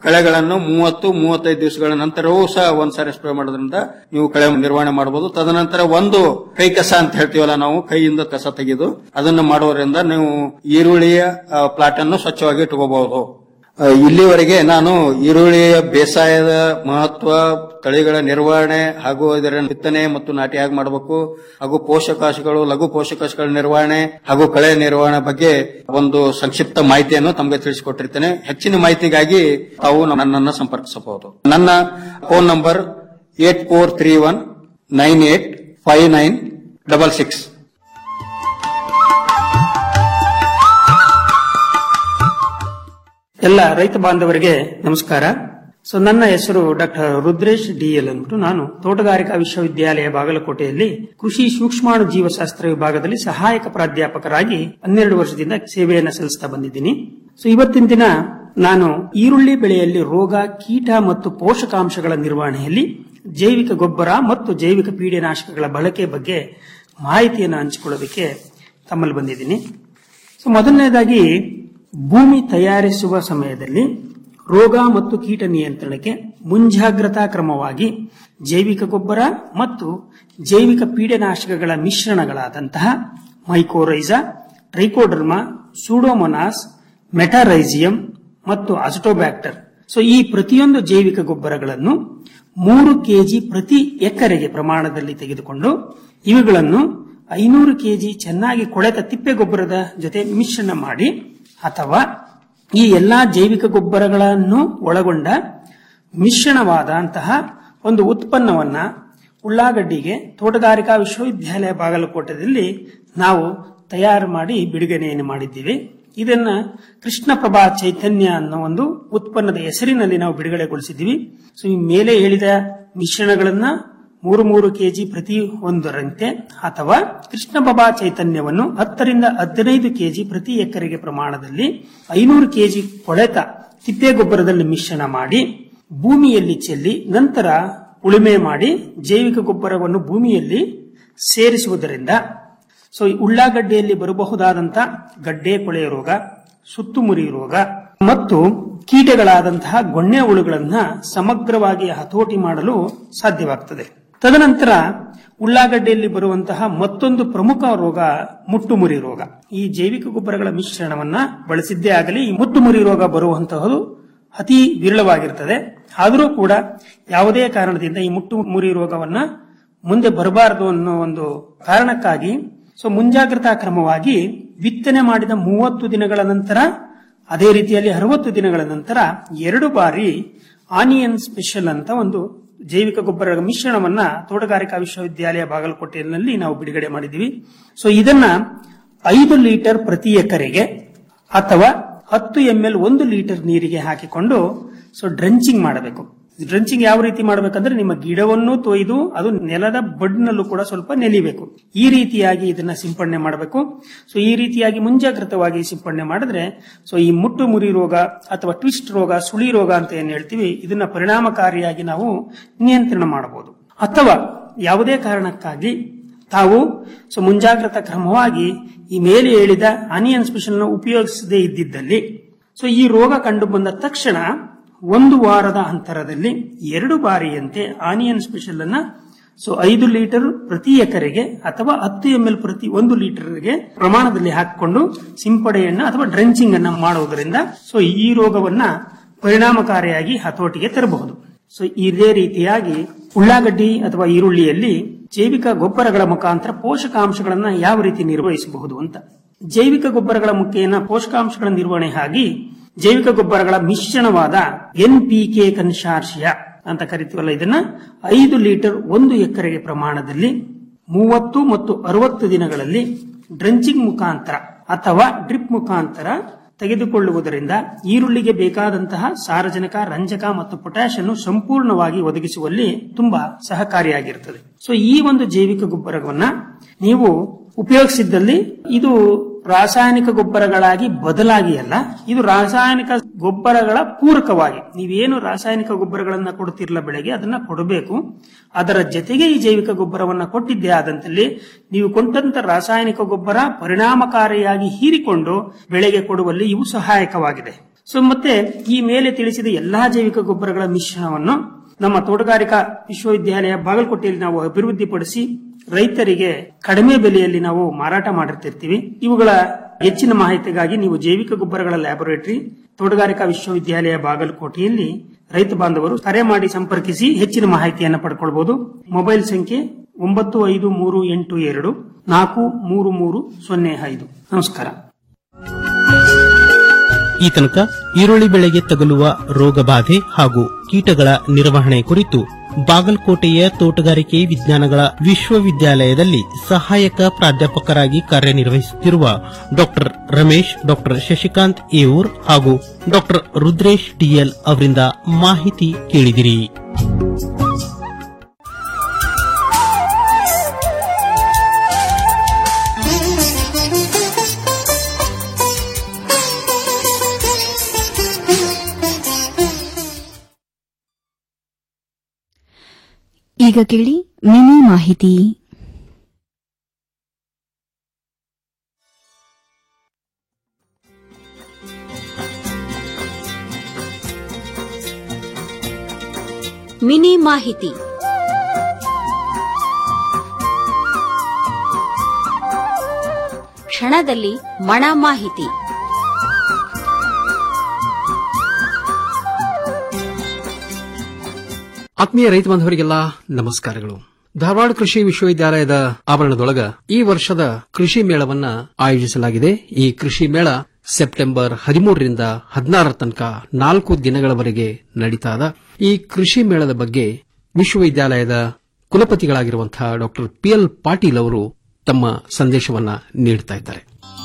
ಕಳೆಗಳನ್ನು ಮೂವತ್ತು ಮೂವತ್ತೈದು ದಿವಸಗಳ ನಂತರವೂ ಸಹ ಒಂದ್ಸಾರಿ ಸ್ಪ್ರೇ ಮಾಡೋದ್ರಿಂದ ನೀವು ಕಳೆ ನಿರ್ವಹಣೆ ಮಾಡಬಹುದು ತದನಂತರ ಒಂದು ಕೈ ಕಸ ಅಂತ ಹೇಳ್ತೀವಲ್ಲ ನಾವು ಕೈಯಿಂದ ಕಸ ತೆಗೆದು ಅದನ್ನು ಮಾಡೋದ್ರಿಂದ ನೀವು ಈರುಳ್ಳಿಯ ಪ್ಲಾಟ್ ಅನ್ನು ಸ್ವಚ್ಛವಾಗಿ ಇಟ್ಕೋಬಹುದು ಆ, ಇಲ್ಲಿವರೆಗೆ ನಾನು ಈರುಳ್ಳಿಯ ಬೇಸಾಯದ ಮಹತ್ವ ತಳಿಗಳ ನಿರ್ವಹಣೆ ಹಾಗೂ ಇದರ ಬಿತ್ತನೆ ಮತ್ತು ನಾಟಿ ಹೇಗೆ ಮಾಡಬೇಕು ಹಾಗೂ ಪೋಷಕಾಂಶಗಳು ಲಘು ಪೋಷಕಾಂಶಗಳ ನಿರ್ವಹಣೆ ಹಾಗೂ ಕಳೆ ನಿರ್ವಹಣೆ ಬಗ್ಗೆ ಒಂದು ಸಂಕ್ಷಿಪ್ತ ಮಾಹಿತಿಯನ್ನು ತಮಗೆ ತಿಳಿಸಿಕೊಟ್ಟಿರ್ತೇನೆ ಹೆಚ್ಚಿನ ಮಾಹಿತಿಗಾಗಿ ತಾವು ನನ್ನನ್ನು ಸಂಪರ್ಕಿಸಬಹುದು ನನ್ನ phone number eight four three one nine eight five nine double six ಎಲ್ಲ ರೈತ ಬಾಂಧವರಿಗೆ ನಮಸ್ಕಾರ ಸೊ ನನ್ನ ಹೆಸರು ಡಾಕ್ಟರ್ ರುದ್ರೇಶ್ ಡಿಎಲ್ ಅಂದ್ಬಿಟ್ಟು ನಾನು ತೋಟಗಾರಿಕಾ ವಿಶ್ವವಿದ್ಯಾಲಯ ಬಾಗಲಕೋಟೆಯಲ್ಲಿ ಕೃಷಿ ಸೂಕ್ಷ್ಮಾಣು ಜೀವಶಾಸ್ತ್ರ ವಿಭಾಗದಲ್ಲಿ ಸಹಾಯಕ ಪ್ರಾಧ್ಯಾಪಕರಾಗಿ ಹನ್ನೆರಡು ವರ್ಷದಿಂದ ಸೇವೆಯನ್ನು ಸಲ್ಲಿಸ್ತಾ ಬಂದಿದ್ದೀನಿ ಸೊ ಇವತ್ತಿನ ದಿನ ನಾನು ಈರುಳ್ಳಿ ಬೆಳೆಯಲ್ಲಿ ರೋಗ ಕೀಟ ಮತ್ತು ಪೋಷಕಾಂಶಗಳ ನಿರ್ವಹಣೆಯಲ್ಲಿ ಜೈವಿಕ ಗೊಬ್ಬರ ಮತ್ತು ಜೈವಿಕ ಪೀಡೆನಾಶಕಗಳ ಬಳಕೆ ಬಗ್ಗೆ ಮಾಹಿತಿಯನ್ನು ಹಂಚಿಕೊಳ್ಳೋದಕ್ಕೆ ತಮ್ಮಲ್ಲಿ ಬಂದಿದ್ದೀನಿ ಸೊ ಮೊದಲನೇದಾಗಿ ಭೂಮಿ ತಯಾರಿಸುವ ಸಮಯದಲ್ಲಿ ರೋಗ ಮತ್ತು ಕೀಟ ನಿಯಂತ್ರಣಕ್ಕೆ ಮುಂಜಾಗ್ರತಾ ಕ್ರಮವಾಗಿ ಜೈವಿಕ ಗೊಬ್ಬರ ಮತ್ತು ಜೈವಿಕ ಪೀಡನಾಶಕಗಳ ಮಿಶ್ರಣಗಳಾದಂತಹ ಮೈಕೋರೈಸಾ ಟ್ರೈಕೋಡರ್ಮಾ ಸೂಡೋಮೊನಾಸ್ ಮೆಟಾರೈಸಿಯಂ ಮತ್ತು ಅಸಿಟೋಬ್ಯಾಕ್ಟರ್ ಸೊ ಈ ಪ್ರತಿಯೊಂದು ಜೈವಿಕ ಗೊಬ್ಬರಗಳನ್ನು ಮೂರು ಕೆಜಿ ಪ್ರತಿ ಎಕರೆಗೆ ಪ್ರಮಾಣದಲ್ಲಿ ತೆಗೆದುಕೊಂಡು ಇವುಗಳನ್ನು ಐನೂರು ಕೆಜಿ ಚೆನ್ನಾಗಿ ಕೊಳೆತ ತಿಪ್ಪೆ ಗೊಬ್ಬರದ ಜೊತೆ ಮಿಶ್ರಣ ಮಾಡಿ ಅಥವಾ ಈ ಎಲ್ಲಾ ಜೈವಿಕ ಗೊಬ್ಬರಗಳನ್ನು ಒಳಗೊಂಡ ಮಿಶ್ರಣವಾದಂತಹ ಒಂದು ಉತ್ಪನ್ನವನ್ನ ಉಳ್ಳಾಗಡ್ಡಿಗೆ ತೋಟಗಾರಿಕಾ ವಿಶ್ವವಿದ್ಯಾಲಯ ಬಾಗಲಕೋಟೆಯಲ್ಲಿ ನಾವು ತಯಾರು ಮಾಡಿ ಬಿಡುಗಡೆಯನ್ನು ಮಾಡಿದ್ದೀವಿ ಇದನ್ನ ಕೃಷ್ಣಪ್ರಭಾ ಚೈತನ್ಯ ಅನ್ನೋ ಒಂದು ಉತ್ಪನ್ನದ ಹೆಸರಿನಲ್ಲಿ ನಾವು ಬಿಡುಗಡೆಗೊಳಿಸಿದ್ದೀವಿ ಸೊ ಈ ಮೇಲೆ ಹೇಳಿದ ಮಿಶ್ರಣಗಳನ್ನ ಮೂರು ಮೂರು ಕೆಜಿ ಪ್ರತಿ ಒಂದರಂತೆ ಅಥವಾ ಕೃಷ್ಣಪ್ರಭಾ ಚೈತನ್ಯವನ್ನು ಹತ್ತರಿಂದ ಹದಿನೈದು ಕೆಜಿ ಪ್ರತಿ ಎಕರೆಗೆ ಪ್ರಮಾಣದಲ್ಲಿ ಐನೂರು ಕೆಜಿ ಕೊಳೆತ ತಿಪ್ಪೆ ಗೊಬ್ಬರದಲ್ಲಿ ಮಿಶ್ರಣ ಮಾಡಿ ಭೂಮಿಯಲ್ಲಿ ಚೆಲ್ಲಿ ನಂತರ ಉಳುಮೆ ಮಾಡಿ ಜೈವಿಕ ಗೊಬ್ಬರವನ್ನು ಭೂಮಿಯಲ್ಲಿ ಸೇರಿಸುವುದರಿಂದ ಸೊ ಈ ಉಳ್ಳಾಗಡ್ಡೆಯಲ್ಲಿ ಬರಬಹುದಾದಂತಹ ಗಡ್ಡೆ ಕೊಳೆಯ ರೋಗ ಸುತ್ತುಮುರಿ ರೋಗ ಮತ್ತು ಕೀಟಗಳಾದಂತಹ ಗೊಣ್ಣೆ ಹುಳುಗಳನ್ನ ಸಮಗ್ರವಾಗಿ ಹತೋಟಿ ಮಾಡಲು ಸಾಧ್ಯವಾಗುತ್ತದೆ ತದನಂತರ ಉಳ್ಳಾಗಡ್ಡೆಯಲ್ಲಿ ಬರುವಂತಹ ಮತ್ತೊಂದು ಪ್ರಮುಖ ರೋಗ ಮುಟ್ಟುಮುರಿ ರೋಗ ಈ ಜೈವಿಕ ಗೊಬ್ಬರಗಳ ಮಿಶ್ರಣವನ್ನ ಬಳಸಿದ್ದೇ ಆಗಲಿ ಈ ಮುಟ್ಟುಮುರಿ ರೋಗ ಬರುವಂತಹದು ಅತಿ ವಿರಳವಾಗಿರ್ತದೆ ಆದರೂ ಕೂಡ ಯಾವುದೇ ಕಾರಣದಿಂದ ಈ ಮುಟ್ಟು ಮುರಿ ರೋಗವನ್ನ ಮುಂದೆ ಬರಬಾರದು ಅನ್ನೋ ಒಂದು ಕಾರಣಕ್ಕಾಗಿ ಸೊ ಮುಂಜಾಗ್ರತಾ ಕ್ರಮವಾಗಿ ಬಿತ್ತನೆ ಮಾಡಿದ ಮೂವತ್ತು ದಿನಗಳ ನಂತರ ಅದೇ ರೀತಿಯಲ್ಲಿ ಅರವತ್ತು ದಿನಗಳ ನಂತರ ಎರಡು ಬಾರಿ ಆನಿಯನ್ ಸ್ಪೆಷಲ್ ಅಂತ ಒಂದು ಜೈವಿಕ ಗೊಬ್ಬರ ಮಿಶ್ರಣವನ್ನ ತೋಟಗಾರಿಕಾ ವಿಶ್ವವಿದ್ಯಾಲಯ ಬಾಗಲಕೋಟೆಯಲ್ಲಿ ನಾವು ಬಿಡುಗಡೆ ಮಾಡಿದ್ದೀವಿ ಸೊ ಇದನ್ನ ಐದು ಲೀಟರ್ ಪ್ರತಿ ಎಕರೆಗೆ ಅಥವಾ ಹತ್ತು ಎಂಎಲ್ ಒಂದು ಲೀಟರ್ ನೀರಿಗೆ ಹಾಕಿಕೊಂಡು ಸೊ ಡ್ರಂಚಿಂಗ್ ಮಾಡಬೇಕು ಡ್ರಂಚಿಂಗ್ ಯಾವ ರೀತಿ ಮಾಡಬೇಕಂದ್ರೆ ನಿಮ್ಮ ಗಿಡವನ್ನು ತೊಯ್ದು ಅದು ನೆಲದ ಬಡ್ನಲ್ಲೂ ಕೂಡ ಸ್ವಲ್ಪ ನೆಲಿಬೇಕು ಈ ರೀತಿಯಾಗಿ ಇದನ್ನ ಸಿಂಪಡಣೆ ಮಾಡಬೇಕು ಸೊ ಈ ರೀತಿಯಾಗಿ ಮುಂಜಾಗ್ರತವಾಗಿ ಸಿಂಪಡಣೆ ಮಾಡಿದ್ರೆ ಸೊ ಈ ಮುಟ್ಟು ಮುರಿ ರೋಗ ಅಥವಾ ಟ್ವಿಸ್ಟ್ ರೋಗ ಸುಳಿ ರೋಗ ಅಂತ ಏನ್ ಹೇಳ್ತೀವಿ ಇದನ್ನ ಪರಿಣಾಮಕಾರಿಯಾಗಿ ನಾವು ನಿಯಂತ್ರಣ ಮಾಡಬಹುದು ಅಥವಾ ಯಾವುದೇ ಕಾರಣಕ್ಕಾಗಿ ತಾವು ಸೊ ಮುಂಜಾಗ್ರತಾ ಕ್ರಮವಾಗಿ ಈ ಮೇಲೆ ಹೇಳಿದ ಆನಿಯನ್ ಸ್ಪೆಷಲ್ ನ ಉಪಯೋಗಿಸದೇ ಇದ್ದಿದ್ದಲ್ಲಿ ಸೊ ಈ ರೋಗ ಕಂಡು ಬಂದ ತಕ್ಷಣ ಒಂದು ವಾರದ ಅಂತರದಲ್ಲಿ ಎರಡು ಬಾರಿಯಂತೆ ಆನಿಯನ್ ಸ್ಪೆಷಲ್ ಅನ್ನ ಸೊ ಐದು ಲೀಟರ್ ಪ್ರತಿ ಎಕರೆಗೆ ಅಥವಾ ಹತ್ತು ಎಂ ಎಲ್ ಪ್ರತಿ ಒಂದು ಲೀಟರ್ಗೆ ಪ್ರಮಾಣದಲ್ಲಿ ಹಾಕಿಕೊಂಡು ಸಿಂಪಡೆಯನ್ನ ಅಥವಾ ಡ್ರೆಂಚಿಂಗ್ ಅನ್ನ ಮಾಡುವುದರಿಂದ ಸೊ ಈ ರೋಗವನ್ನ ಪರಿಣಾಮಕಾರಿಯಾಗಿ ಹತೋಟಿಗೆ ತರಬಹುದು ಸೊ ಇದೇ ರೀತಿಯಾಗಿ ಉಳ್ಳಾಗಡ್ಡಿ ಅಥವಾ ಈರುಳ್ಳಿಯಲ್ಲಿ ಜೈವಿಕ ಗೊಬ್ಬರಗಳ ಮುಖಾಂತರ ಪೋಷಕಾಂಶಗಳನ್ನ ಯಾವ ರೀತಿ ನಿರ್ವಹಿಸಬಹುದು ಅಂತ ಜೈವಿಕ ಗೊಬ್ಬರಗಳ ಮುಖೇನ ಪೋಷಕಾಂಶಗಳ ನಿರ್ವಹಣೆ ಆಗಿ ಜೈವಿಕ ಗೊಬ್ಬರಗಳ ಮಿಶ್ರಣವಾದ ಎನ್ ಪಿ ಕೆ ಕನ್ಸಾರ್ಷಿಯ ಅಂತ ಕರಿತೀವಲ್ಲ ಇದನ್ನ ಐದು ಲೀಟರ್ ಒಂದು ಎಕರೆಗೆ ಪ್ರಮಾಣದಲ್ಲಿ ಮೂವತ್ತು ಮತ್ತು ಅರವತ್ತು ದಿನಗಳಲ್ಲಿ ಡ್ರೆಂಚಿಂಗ್ ಮುಖಾಂತರ ಅಥವಾ ಡ್ರಿಪ್ ಮುಖಾಂತರ ತೆಗೆದುಕೊಳ್ಳುವುದರಿಂದ ಈರುಳ್ಳಿಗೆ ಬೇಕಾದಂತಹ ಸಾರಜನಕ ರಂಜಕ ಮತ್ತು ಪೊಟ್ಯಾಶ್ ಅನ್ನು ಸಂಪೂರ್ಣವಾಗಿ ಒದಗಿಸುವಲ್ಲಿ ತುಂಬಾ ಸಹಕಾರಿಯಾಗಿರುತ್ತದೆ ಸೊ ಈ ಒಂದು ಜೈವಿಕ ಗೊಬ್ಬರವನ್ನ ನೀವು ಉಪಯೋಗಿಸಿದ್ದಲ್ಲಿ ಇದು ರಾಸಾಯನಿಕ ಗೊಬ್ಬರಗಳಾಗಿ ಬದಲಾಗಿ ಅಲ್ಲ ಇದು ರಾಸಾಯನಿಕ ಗೊಬ್ಬರಗಳ ಪೂರಕವಾಗಿ ನೀವೇನು ರಾಸಾಯನಿಕ ಗೊಬ್ಬರಗಳನ್ನ ಕೊಡ್ತಿರ್ಲ ಬೆಳೆಗೆ ಅದನ್ನ ಕೊಡಬೇಕು ಅದರ ಜೊತೆಗೆ ಈ ಜೈವಿಕ ಗೊಬ್ಬರವನ್ನ ಕೊಟ್ಟಿದ್ದೇ ಆದಂತಲ್ಲಿ ನೀವು ಕೊಟ್ಟಂತ ರಾಸಾಯನಿಕ ಗೊಬ್ಬರ ಪರಿಣಾಮಕಾರಿಯಾಗಿ ಹೀರಿಕೊಂಡು ಬೆಳೆಗೆ ಕೊಡುವಲ್ಲಿ ಇವು ಸಹಾಯಕವಾಗಿದೆ ಸೊ ಮತ್ತೆ ಈ ಮೇಲೆ ತಿಳಿಸಿದ ಎಲ್ಲಾ ಜೈವಿಕ ಗೊಬ್ಬರಗಳ ಮಿಶ್ರಣವನ್ನು ನಮ್ಮ ತೋಟಗಾರಿಕಾ ವಿಶ್ವವಿದ್ಯಾಲಯ ಬಾಗಲಕೋಟೆಯಲ್ಲಿ ನಾವು ಅಭಿವೃದ್ಧಿಪಡಿಸಿ ರೈತರಿಗೆ ಕಡಿಮೆ ಬೆಲೆಯಲ್ಲಿ ನಾವು ಮಾರಾಟ ಮಾಡಿರ್ತಿರ್ತೀವಿ ಇವುಗಳ ಹೆಚ್ಚಿನ ಮಾಹಿತಿಗಾಗಿ ನೀವು ಜೈವಿಕ ಗೊಬ್ಬರಗಳ ಲ್ಯಾಬೊರೇಟರಿ ತೋಟಗಾರಿಕಾ ವಿಶ್ವವಿದ್ಯಾಲಯ ಬಾಗಲಕೋಟೆಯಲ್ಲಿ ರೈತ ಬಾಂಧವರು ಕರೆ ಮಾಡಿ ಸಂಪರ್ಕಿಸಿ ಹೆಚ್ಚಿನ ಮಾಹಿತಿಯನ್ನು ಪಡ್ಕೊಳ್ಬಹುದು ಮೊಬೈಲ್ ಸಂಖ್ಯೆ ಒಂಬತ್ತು ಐದು ಮೂರು ಎಂಟು ಎರಡು ನಾಲ್ಕು ಮೂರು ಮೂರು ಸೊನ್ನೆ ಐದು ನಮಸ್ಕಾರ ಈ ತನಕ ಈರುಳ್ಳಿ ಬೆಳೆಗೆ ತಗುಲುವ ರೋಗಬಾಧೆ ಹಾಗೂ ಕೀಟಗಳ ನಿರ್ವಹಣೆ ಕುರಿತು ಬಾಗಲಕೋಟೆಯ ತೋಟಗಾರಿಕೆ ವಿಜ್ಞಾನಗಳ ವಿಶ್ವವಿದ್ಯಾಲಯದಲ್ಲಿ ಸಹಾಯಕ ಪ್ರಾಧ್ಯಾಪಕರಾಗಿ ಕಾರ್ಯನಿರ್ವಹಿಸುತ್ತಿರುವ ಡಾ ರಮೇಶ್ ಡಾ ಶಶಿಕಾಂತ್ ಏವೂರ್ ಹಾಗೂ ಡಾ ರುದ್ರೇಶ್ ಡಿಎಲ್ ಅವರಿಂದ ಮಾಹಿತಿ ಕೇಳಿದಿರಿ ಈಗ ಕೇಳಿ ಮಿನಿ ಮಾಹಿತಿ ಮಿನಿ ಮಾಹಿತಿ ಕ್ಷಣದಲ್ಲಿ ಮಣ ಮಾಹಿತಿ ಆತ್ಮೀಯ ರೈತ ಬಾಂಧವರಿಗೆಲ್ಲ ನಮಸ್ಕಾರಗಳು ಧಾರವಾಡ ಕೃಷಿ ವಿಶ್ವವಿದ್ಯಾಲಯದ ಆವರಣದೊಳಗ ಈ ವರ್ಷದ ಕೃಷಿ ಮೇಳವನ್ನ ಆಯೋಜಿಸಲಾಗಿದೆ ಈ ಕೃಷಿ ಮೇಳ ಸೆಪ್ಟೆಂಬರ್ ಹದಿಮೂರರಿಂದ ಹದಿನಾರರ ತನಕ ನಾಲ್ಕು ದಿನಗಳವರೆಗೆ ನಡೀತಾದ ಈ ಕೃಷಿ ಮೇಳದ ಬಗ್ಗೆ ವಿಶ್ವವಿದ್ಯಾಲಯದ ಕುಲಪತಿಗಳಾಗಿರುವಂತಹ ಡಾ ಪಿಎಲ್ ಪಾಟೀಲ್ ಅವರು ತಮ್ಮ ಸಂದೇಶವನ್ನ ನೀಡುತ್ತಾ ಇದ್ದಾರೆ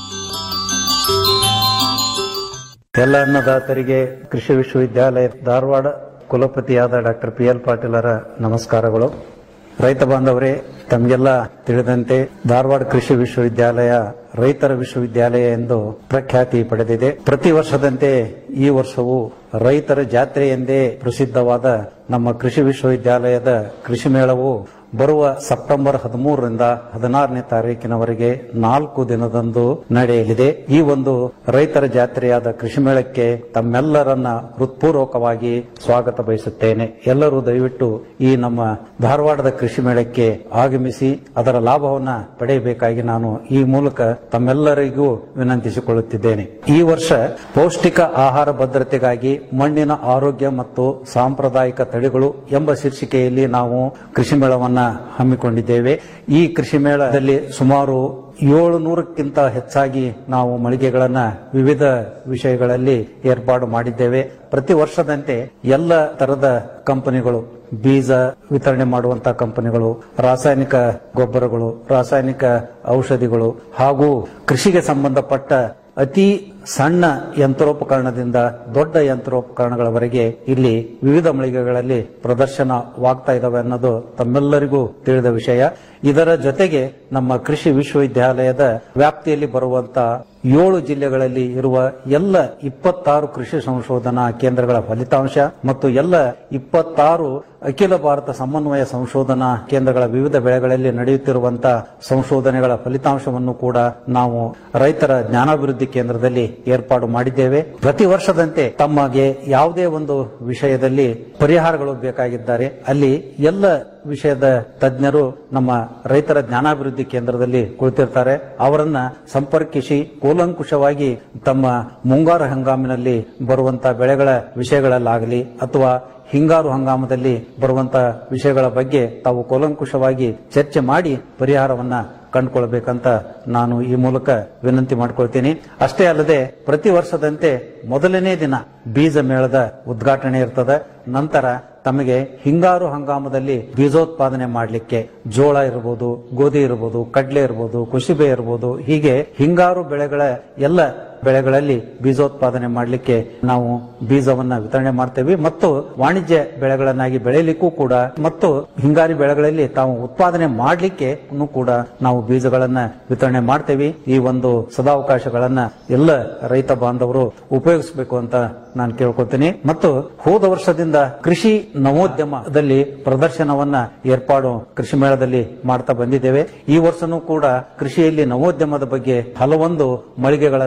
ಎಲ್ಲ ಅನ್ನದಾತರಿಗೆ ಕೃಷಿ ವಿಶ್ವವಿದ್ಯಾಲಯ ಧಾರವಾಡ ಕುಲಪತಿಯಾದ ಡಾಕ್ಟರ್ ಪಿ ಎಲ್ ಪಾಟೀಲರ ನಮಸ್ಕಾರಗಳು ರೈತ ಬಾಂಧವರೇ ತಮಗೆಲ್ಲ ತಿಳಿದಂತೆ ಧಾರವಾಡ ಕೃಷಿ ವಿಶ್ವವಿದ್ಯಾಲಯ ರೈತರ ವಿಶ್ವವಿದ್ಯಾಲಯ ಎಂದು ಪ್ರಖ್ಯಾತಿ ಪಡೆದಿದೆ ಪ್ರತಿ ವರ್ಷದಂತೆ ಈ ವರ್ಷವೂ ರೈತರ ಜಾತ್ರೆ ಎಂದೇ ಪ್ರಸಿದ್ಧವಾದ ನಮ್ಮ ಕೃಷಿ ವಿಶ್ವವಿದ್ಯಾಲಯದ ಕೃಷಿ ಮೇಳವು ಬರುವ ಸೆಪ್ಟೆಂಬರ್ ಹದಿಮೂರರಿಂದ ಹದಿನಾರನೇ ತಾರೀಕಿನವರೆಗೆ ನಾಲ್ಕು ದಿನದಂದು ನಡೆಯಲಿದೆ ಈ ಒಂದು ರೈತರ ಜಾತ್ರೆಯಾದ ಕೃಷಿ ಮೇಳಕ್ಕೆ ತಮ್ಮೆಲ್ಲರನ್ನ ಹೃತ್ಪೂರ್ವಕವಾಗಿ ಸ್ವಾಗತ ಬಯಸುತ್ತೇನೆ ಎಲ್ಲರೂ ದಯವಿಟ್ಟು ಈ ನಮ್ಮ ಧಾರವಾಡದ ಕೃಷಿ ಮೇಳಕ್ಕೆ ಆಗಮಿಸಿ ಅದರ ಲಾಭವನ್ನ ಪಡೆಯಬೇಕಾಗಿ ನಾನು ಈ ಮೂಲಕ ತಮ್ಮೆಲ್ಲರಿಗೂ ವಿನಂತಿಸಿಕೊಳ್ಳುತ್ತಿದ್ದೇನೆ ಈ ವರ್ಷ ಪೌಷ್ಟಿಕ ಆಹಾರ ಭದ್ರತೆಗಾಗಿ ಮಣ್ಣಿನ ಆರೋಗ್ಯ ಮತ್ತು ಸಾಂಪ್ರದಾಯಿಕ ತಳಿಗಳು ಎಂಬ ಶೀರ್ಷಿಕೆಯಲ್ಲಿ ನಾವು ಕೃಷಿ ಮೇಳವನ್ನ ಹಮ್ಮಿಕೊಂಡಿದ್ದೇವೆ ಈ ಕೃಷಿ ಮೇಳದಲ್ಲಿ ಸುಮಾರು ಏಳು ನೂರಕ್ಕಿಂತ ಹೆಚ್ಚಾಗಿ ನಾವು ಮಳಿಗೆಗಳನ್ನ ವಿವಿಧ ವಿಷಯಗಳಲ್ಲಿ ಏರ್ಪಾಡು ಮಾಡಿದ್ದೇವೆ ಪ್ರತಿ ವರ್ಷದಂತೆ ಎಲ್ಲ ತರದ ಕಂಪನಿಗಳು ಬೀಜ ವಿತರಣೆ ಮಾಡುವಂತಹ ಕಂಪನಿಗಳು ರಾಸಾಯನಿಕ ಗೊಬ್ಬರಗಳು ರಾಸಾಯನಿಕ ಔಷಧಿಗಳು ಹಾಗೂ ಕೃಷಿಗೆ ಸಂಬಂಧಪಟ್ಟ ಅತಿ ಸಣ್ಣ ಯಂತ್ರೋಪಕರಣದಿಂದ ದೊಡ್ಡ ಯಂತ್ರೋಪಕರಣಗಳವರೆಗೆ ಇಲ್ಲಿ ವಿವಿಧ ಮಳಿಗೆಗಳಲ್ಲಿ ಪ್ರದರ್ಶನವಾಗ್ತಾ ಇದಾವೆ ಅನ್ನೋದು ತಮ್ಮೆಲ್ಲರಿಗೂ ತಿಳಿದ ವಿಷಯ ಇದರ ಜೊತೆಗೆ ನಮ್ಮ ಕೃಷಿ ವಿಶ್ವವಿದ್ಯಾಲಯದ ವ್ಯಾಪ್ತಿಯಲ್ಲಿ ಬರುವಂತ ಏಳು ಜಿಲ್ಲೆಗಳಲ್ಲಿ ಇರುವ ಎಲ್ಲ ಇಪ್ಪತ್ತಾರು ಕೃಷಿ ಸಂಶೋಧನಾ ಕೇಂದ್ರಗಳ ಫಲಿತಾಂಶ ಮತ್ತು ಎಲ್ಲ ಇಪ್ಪತ್ತಾರು ಅಖಿಲ ಭಾರತ ಸಮನ್ವಯ ಸಂಶೋಧನಾ ಕೇಂದ್ರಗಳ ವಿವಿಧ ಬೆಳೆಗಳಲ್ಲಿ ನಡೆಯುತ್ತಿರುವಂತಹ ಸಂಶೋಧನೆಗಳ ಫಲಿತಾಂಶವನ್ನು ಕೂಡ ನಾವು ರೈತರ ಜ್ಞಾನಾಭಿವೃದ್ಧಿ ಕೇಂದ್ರದಲ್ಲಿ ಏರ್ಪಾಡು ಮಾಡಿದ್ದೇವೆ ಪ್ರತಿ ವರ್ಷದಂತೆ ತಮಗೆ ಯಾವುದೇ ಒಂದು ವಿಷಯದಲ್ಲಿ ಪರಿಹಾರಗಳು ಬೇಕಾಗಿದ್ದಾರೆ ಅಲ್ಲಿ ಎಲ್ಲ ವಿಷಯದ ತಜ್ಞರು ನಮ್ಮ ರೈತರ ಜ್ಞಾನಾಭಿವೃದ್ಧಿ ಕೇಂದ್ರದಲ್ಲಿ ಕುಳಿತಿರ್ತಾರೆ ಅವರನ್ನ ಸಂಪರ್ಕಿಸಿ ಕೂಲಂಕುಷವಾಗಿ ತಮ್ಮ ಮುಂಗಾರು ಹಂಗಾಮಿನಲ್ಲಿ ಬರುವಂತಹ ಬೆಳೆಗಳ ವಿಷಯಗಳಲ್ಲಾಗಲಿ ಅಥವಾ ಹಿಂಗಾರು ಹಂಗಾಮದಲ್ಲಿ ಬರುವಂತಹ ವಿಷಯಗಳ ಬಗ್ಗೆ ತಾವು ಕೂಲಂಕುಷವಾಗಿ ಚರ್ಚೆ ಮಾಡಿ ಪರಿಹಾರವನ್ನ ಕಂಡುಕೊಳ್ಬೇಕಂತ ನಾನು ಈ ಮೂಲಕ ವಿನಂತಿ ಮಾಡ್ಕೊಳ್ತೀನಿ ಅಷ್ಟೇ ಅಲ್ಲದೆ ಪ್ರತಿ ವರ್ಷದಂತೆ ಮೊದಲನೇ ದಿನ ಬೀಜ ಮೇಳದ ಉದ್ಘಾಟನೆ ಇರ್ತದೆ ನಂತರ ತಮಗೆ ಹಿಂಗಾರು ಹಂಗಾಮದಲ್ಲಿ ಬೀಜೋತ್ಪಾದನೆ ಮಾಡಲಿಕ್ಕೆ ಜೋಳ ಇರಬಹುದು ಗೋಧಿ ಇರಬಹುದು ಕಡ್ಲೆ ಇರಬಹುದು ಕುಸಿಬೆ ಇರಬಹುದು ಹೀಗೆ ಹಿಂಗಾರು ಬೆಳೆಗಳ ಎಲ್ಲ ಬೆಳೆಗಳಲ್ಲಿ ಬೀಜೋತ್ಪಾದನೆ ಮಾಡಲಿಕ್ಕೆ ನಾವು ಬೀಜವನ್ನ ವಿತರಣೆ ಮಾಡ್ತೇವೆ ಮತ್ತು ವಾಣಿಜ್ಯ ಬೆಳೆಗಳನ್ನಾಗಿ ಬೆಳೆಯಲಿಕ್ಕೂ ಕೂಡ ಮತ್ತು ಹಿಂಗಾರಿ ಬೆಳೆಗಳಲ್ಲಿ ತಾವು ಉತ್ಪಾದನೆ ಮಾಡಲಿಕ್ಕೆ ಕೂಡ ನಾವು ಬೀಜಗಳನ್ನ ವಿತರಣೆ ಮಾಡ್ತೇವೆ ಈ ಒಂದು ಸದಾವಕಾಶಗಳನ್ನ ಎಲ್ಲ ರೈತ ಬಾಂಧವರು ಉಪಯೋಗಿಸಬೇಕು ಅಂತ ನಾನು ಕೇಳ್ಕೊತೀನಿ ಮತ್ತು ಹೋದ ವರ್ಷದಿಂದ ಕೃಷಿ ನವೋದ್ಯಮದಲ್ಲಿ ಪ್ರದರ್ಶನವನ್ನ ಏರ್ಪಾಡು ಕೃಷಿ ಮೇಳದಲ್ಲಿ ಮಾಡ್ತಾ ಬಂದಿದ್ದೇವೆ ಈ ವರ್ಷನೂ ಕೂಡ ಕೃಷಿಯಲ್ಲಿ ನವೋದ್ಯಮದ ಬಗ್ಗೆ ಹಲವೊಂದು ಮಳಿಗೆಗಳನ್ನ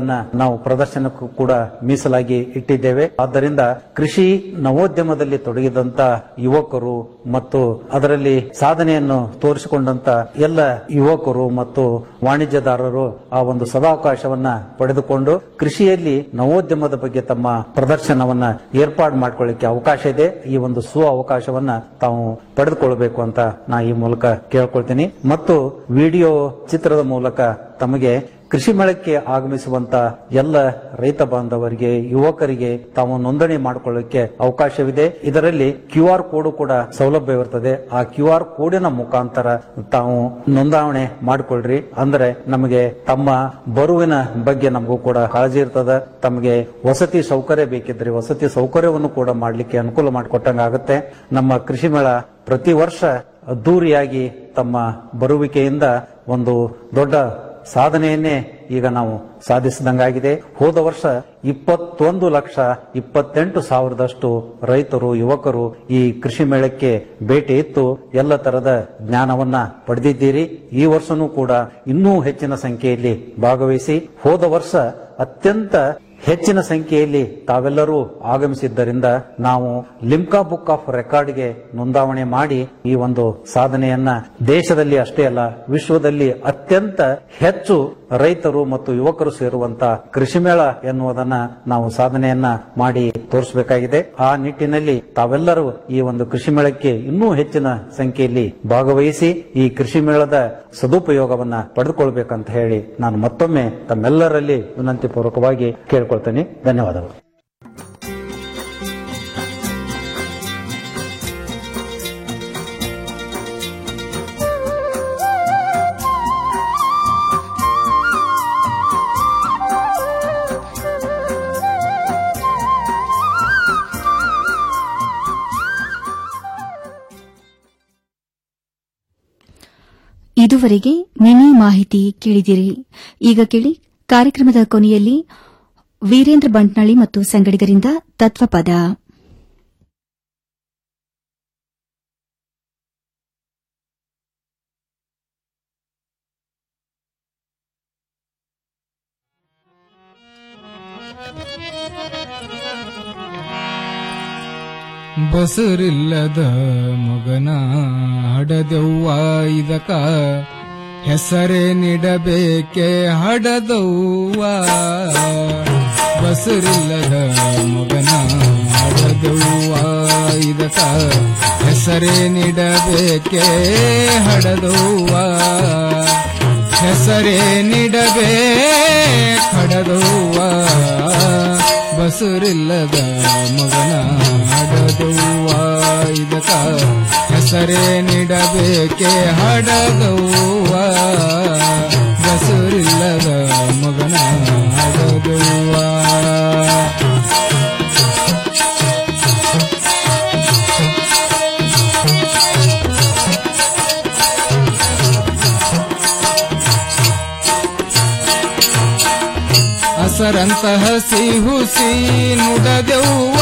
ನಾವು ಪ್ರದರ್ಶನಕ್ಕೂ ಕೂಡ ಮೀಸಲಾಗಿ ಇಟ್ಟಿದ್ದೇವೆ ಆದ್ದರಿಂದ ಕೃಷಿ ನವೋದ್ಯಮದಲ್ಲಿ ತೊಡಗಿದಂತ ಯುವಕರು ಮತ್ತು ಅದರಲ್ಲಿ ಸಾಧನೆಯನ್ನು ತೋರಿಸಿಕೊಂಡಂತ ಎಲ್ಲ ಯುವಕರು ಮತ್ತು ವಾಣಿಜ್ಯದಾರರು ಆ ಒಂದು ಸದಾವಕಾಶವನ್ನ ಪಡೆದುಕೊಂಡು ಕೃಷಿಯಲ್ಲಿ ನವೋದ್ಯಮದ ಬಗ್ಗೆ ತಮ್ಮ ಪ್ರದರ್ಶನವನ್ನ ಏರ್ಪಾಡು ಮಾಡ್ಕೊಳ್ಳಿಕ್ಕೆ ಅವಕಾಶ ಇದೆ ಈ ಒಂದು ಸು ಅವಕಾಶವನ್ನ ತಾವು ಪಡೆದುಕೊಳ್ಳಬೇಕು ಅಂತ ನಾ ಈ ಮೂಲಕ ಕೇಳ್ಕೊಳ್ತೀನಿ ಮತ್ತು ವಿಡಿಯೋ ಚಿತ್ರದ ಮೂಲಕ ತಮಗೆ ಕೃಷಿ ಮೇಳಕ್ಕೆ ಆಗಮಿಸುವಂತ ಎಲ್ಲ ರೈತ ಬಾಂಧವರಿಗೆ ಯುವಕರಿಗೆ ತಾವು ನೋಂದಣಿ ಮಾಡಿಕೊಳ್ಳಕ್ಕೆ ಅವಕಾಶವಿದೆ ಇದರಲ್ಲಿ ಕ್ಯೂ ಆರ್ ಕೋಡ್ ಕೂಡ ಸೌಲಭ್ಯವಿರ್ತದೆ ಆ ಕ್ಯೂ ಆರ್ ಕೋಡಿನ ಮುಖಾಂತರ ತಾವು ನೋಂದಾವಣೆ ಮಾಡಿಕೊಳ್ಳ್ರಿ ಅಂದ್ರೆ ನಮಗೆ ತಮ್ಮ ಬರುವಿನ ಬಗ್ಗೆ ನಮಗೂ ಕೂಡ ಕಾಳಜಿ ಇರ್ತದ ತಮಗೆ ವಸತಿ ಸೌಕರ್ಯ ಬೇಕಿದ್ರೆ ವಸತಿ ಸೌಕರ್ಯವನ್ನು ಕೂಡ ಮಾಡಲಿಕ್ಕೆ ಅನುಕೂಲ ಮಾಡಿಕೊಟ್ಟಂಗಾಗುತ್ತೆ ನಮ್ಮ ಕೃಷಿ ಮೇಳ ಪ್ರತಿ ವರ್ಷ ಅದ್ದೂರಿಯಾಗಿ ತಮ್ಮ ಬರುವಿಕೆಯಿಂದ ಒಂದು ದೊಡ್ಡ ಸಾಧನೆಯನ್ನೇ ಈಗ ನಾವು ಸಾಧಿಸಿದಂಗಾಗಿದೆ ಹೋದ ವರ್ಷ ಇಪ್ಪತ್ತೊಂದು ಲಕ್ಷ ಇಪ್ಪತ್ತೆಂಟು ಸಾವಿರದಷ್ಟು ರೈತರು ಯುವಕರು ಈ ಕೃಷಿ ಮೇಳಕ್ಕೆ ಭೇಟಿ ಇತ್ತು ಎಲ್ಲ ತರದ ಜ್ಞಾನವನ್ನ ಪಡೆದಿದ್ದೀರಿ ಈ ವರ್ಷನೂ ಕೂಡ ಇನ್ನೂ ಹೆಚ್ಚಿನ ಸಂಖ್ಯೆಯಲ್ಲಿ ಭಾಗವಹಿಸಿ ಹೋದ ವರ್ಷ ಅತ್ಯಂತ ಹೆಚ್ಚಿನ ಸಂಖ್ಯೆಯಲ್ಲಿ ತಾವೆಲ್ಲರೂ ಆಗಮಿಸಿದ್ದರಿಂದ ನಾವು ಲಿಮ್ಕಾ ಬುಕ್ ಆಫ್ ರೆಕಾರ್ಡ್ಗೆ ನೋಂದಾವಣೆ ಮಾಡಿ ಈ ಒಂದು ಸಾಧನೆಯನ್ನ ದೇಶದಲ್ಲಿ ಅಷ್ಟೇ ಅಲ್ಲ ವಿಶ್ವದಲ್ಲಿ ಅತ್ಯಂತ ಹೆಚ್ಚು ರೈತರು ಮತ್ತು ಯುವಕರು ಸೇರುವಂತ ಕೃಷಿ ಮೇಳ ಎನ್ನುವುದನ್ನ ನಾವು ಸಾಧನೆಯನ್ನ ಮಾಡಿ ತೋರಿಸಬೇಕಾಗಿದೆ ಆ ನಿಟ್ಟಿನಲ್ಲಿ ತಾವೆಲ್ಲರೂ ಈ ಒಂದು ಕೃಷಿ ಮೇಳಕ್ಕೆ ಇನ್ನೂ ಹೆಚ್ಚಿನ ಸಂಖ್ಯೆಯಲ್ಲಿ ಭಾಗವಹಿಸಿ ಈ ಕೃಷಿ ಮೇಳದ ಸದುಪಯೋಗವನ್ನ ಪಡೆದುಕೊಳ್ಬೇಕಂತ ಹೇಳಿ ನಾನು ಮತ್ತೊಮ್ಮೆ ತಮ್ಮೆಲ್ಲರಲ್ಲಿ ವಿನಂತಿ ಪೂರ್ವಕವಾಗಿ ಕೇಳ್ಕೊಳ್ತೇನೆ ಧನ್ಯವಾದಗಳು ಇದುವರೆಗೆ ಮಿನಿ ಮಾಹಿತಿ ಕೇಳಿದಿರಿ ಈಗ ಕೇಳಿ ಕಾರ್ಯಕ್ರಮದ ಕೊನೆಯಲ್ಲಿ ವೀರೇಂದ್ರ ಬಂಟ್ನಳ್ಳಿ ಮತ್ತು ಸಂಗಡಿಗರಿಂದ ತತ್ವಪದ ಬಸರಿಲ್ಲದ ಮಗನ ಹಡದವ್ವ ಇದಕ ಹೆಸರೇ ನಿಡಬೇಕೆ ಹಡದವ್ವ ಬಸರಿಲ್ಲದ ಮಗನ ಹಡದವ್ವ ಇದಕ ಹೆಸರೇ ನಿಡಬೇಕೆ ಹಡದವ್ವ ಹೆಸರೇ ನಿಡಬೇ ಹಡದವ್ವ ಬಸುರಿಲ್ಲದ ಮಗನ ಹಡದವ್ವ ಇದಕ ಹೆಸರೇ ನಿಡಬೇಕೆ ಹಡದವ್ವ ಬಸುರಿಲ್ಲದ ಮಗನ ಹಡದವ್ವ ಅಸರಂತ ಹಸಿ ಹುಸಿ ನುಡದೆವ್ವ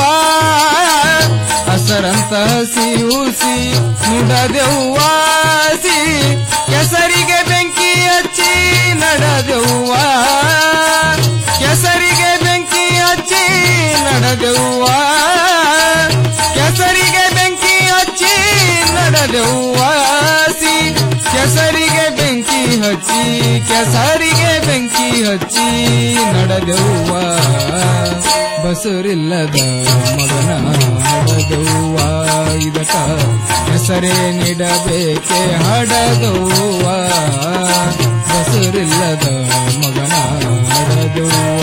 ಅಸರಂತ ಹಸಿ ಹುಸಿ ನುಡದೆವ್ವ ಸಿ ಕೆಸರಿಗೆ ಬೆಂಕಿ ಹಚ್ಚಿ ನಡೆದೆವ್ವ ಕೆಸರಿಗೆ ಬೆಂಕಿ ಹಚ್ಚಿ ನಡೆದೆವ್ವ ಕೆಸರಿಗೆ ಬೆಂಕಿ ಹಚ್ಚಿ ನಡೆದೆವ್ವ ಸಿ ಕೆಸರಿಗೆ ಬೆಂಕಿ ಹಚ್ಚಿ ಕೆಸರಿಗೆ ಬೆಂಕಿ ಹಚ್ಚಿ ನಡೆದೆವ್ವ ಬಸುರಿಲ್ಲದ ಮಗನ ಹಡದವ್ವ ಇದಕ ಹೆಸರೇ ನಿಡಬೇಕೆ ಹಡದವ್ವ ಬಸುರಿಲ್ಲದ ಮಗನ ಹಡದವ್ವ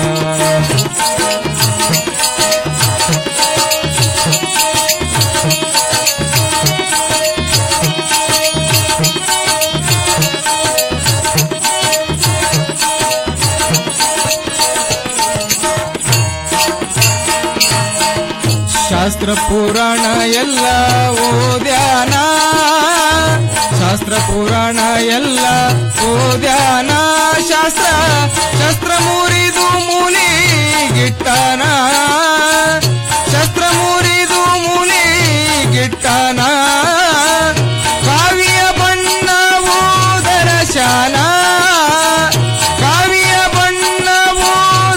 ಶಾಸ್ತ್ರ ಪುರಾಣ ಎಲ್ಲ ಓದ್ಯಾನ ಶಾಸ್ತ್ರ ಪುರಾಣ ಎಲ್ಲ ಓದ್ಯಾನ ಶಾಸ್ತ್ರ ಶಸ್ತ್ರ ಮುರಿದು ಮುನಿ ಗಿಟ್ಟನ ಶಸ್ತ್ರ ಮುರಿದು ಮುನಿ ಗಿಟ್ಟನ ಕಾವಿಯ ಬಣ್ಣವು ದರ್ಶನ ಕಾವಿಯ ಬಣ್ಣವು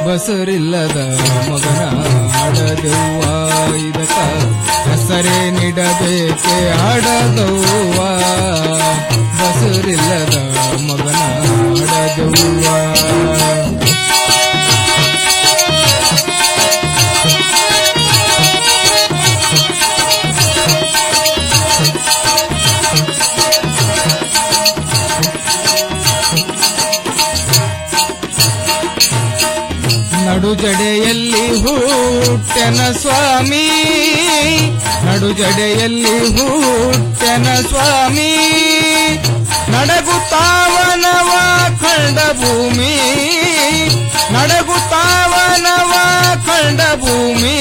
ಬಸರಿಲ್ಲದ ಮಗನ ಆಡದವ್ವ ಇದಕ ಹೆಸರೇ ನೀಡಬೇಕೆ ಆಡದವ್ವ ಬಸರಿಲ್ಲದ ಮಗನ ಆಡದವ್ವ ನಡು ಜಡೆಯಲ್ಲಿ ಹುಟ್ಟೆನ ಸ್ವಾಮಿ ನಡು ಜಡೆಯಲ್ಲಿ ಹುಟ್ಟೆನ ಸ್ವಾಮಿ ನಡಗುತ್ತಾವನವ ಖಂಡ ಭೂಮಿ ನಡಗುತ್ತಾವನವ ಖಂಡ ಭೂಮಿ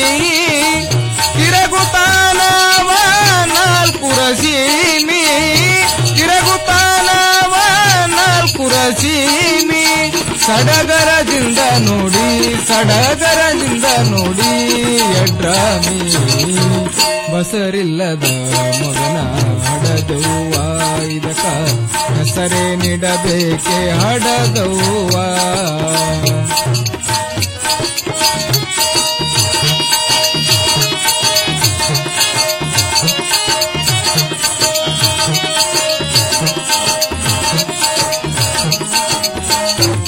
ತಿರಗುತ್ತಾನವ ನಾಲ್ಕು ರಸೀಮಿ ತಿರಗುತ್ತಾನವ ನಾಲ್ಕು ರಸೀಮಿ ಸಡಗರದಿಂದ ನೋಡಿ ಸಡಗರದಿಂದ ನೋಡಿ ಎಡ್ರಾಮಿ ಬಸರಿಲ್ಲದ ಮಗನ ಹಡದವ್ವ ಇದಕ ಹೆಸರೇ ನೀಡಬೇಕೆ ಹಡದವ್ವ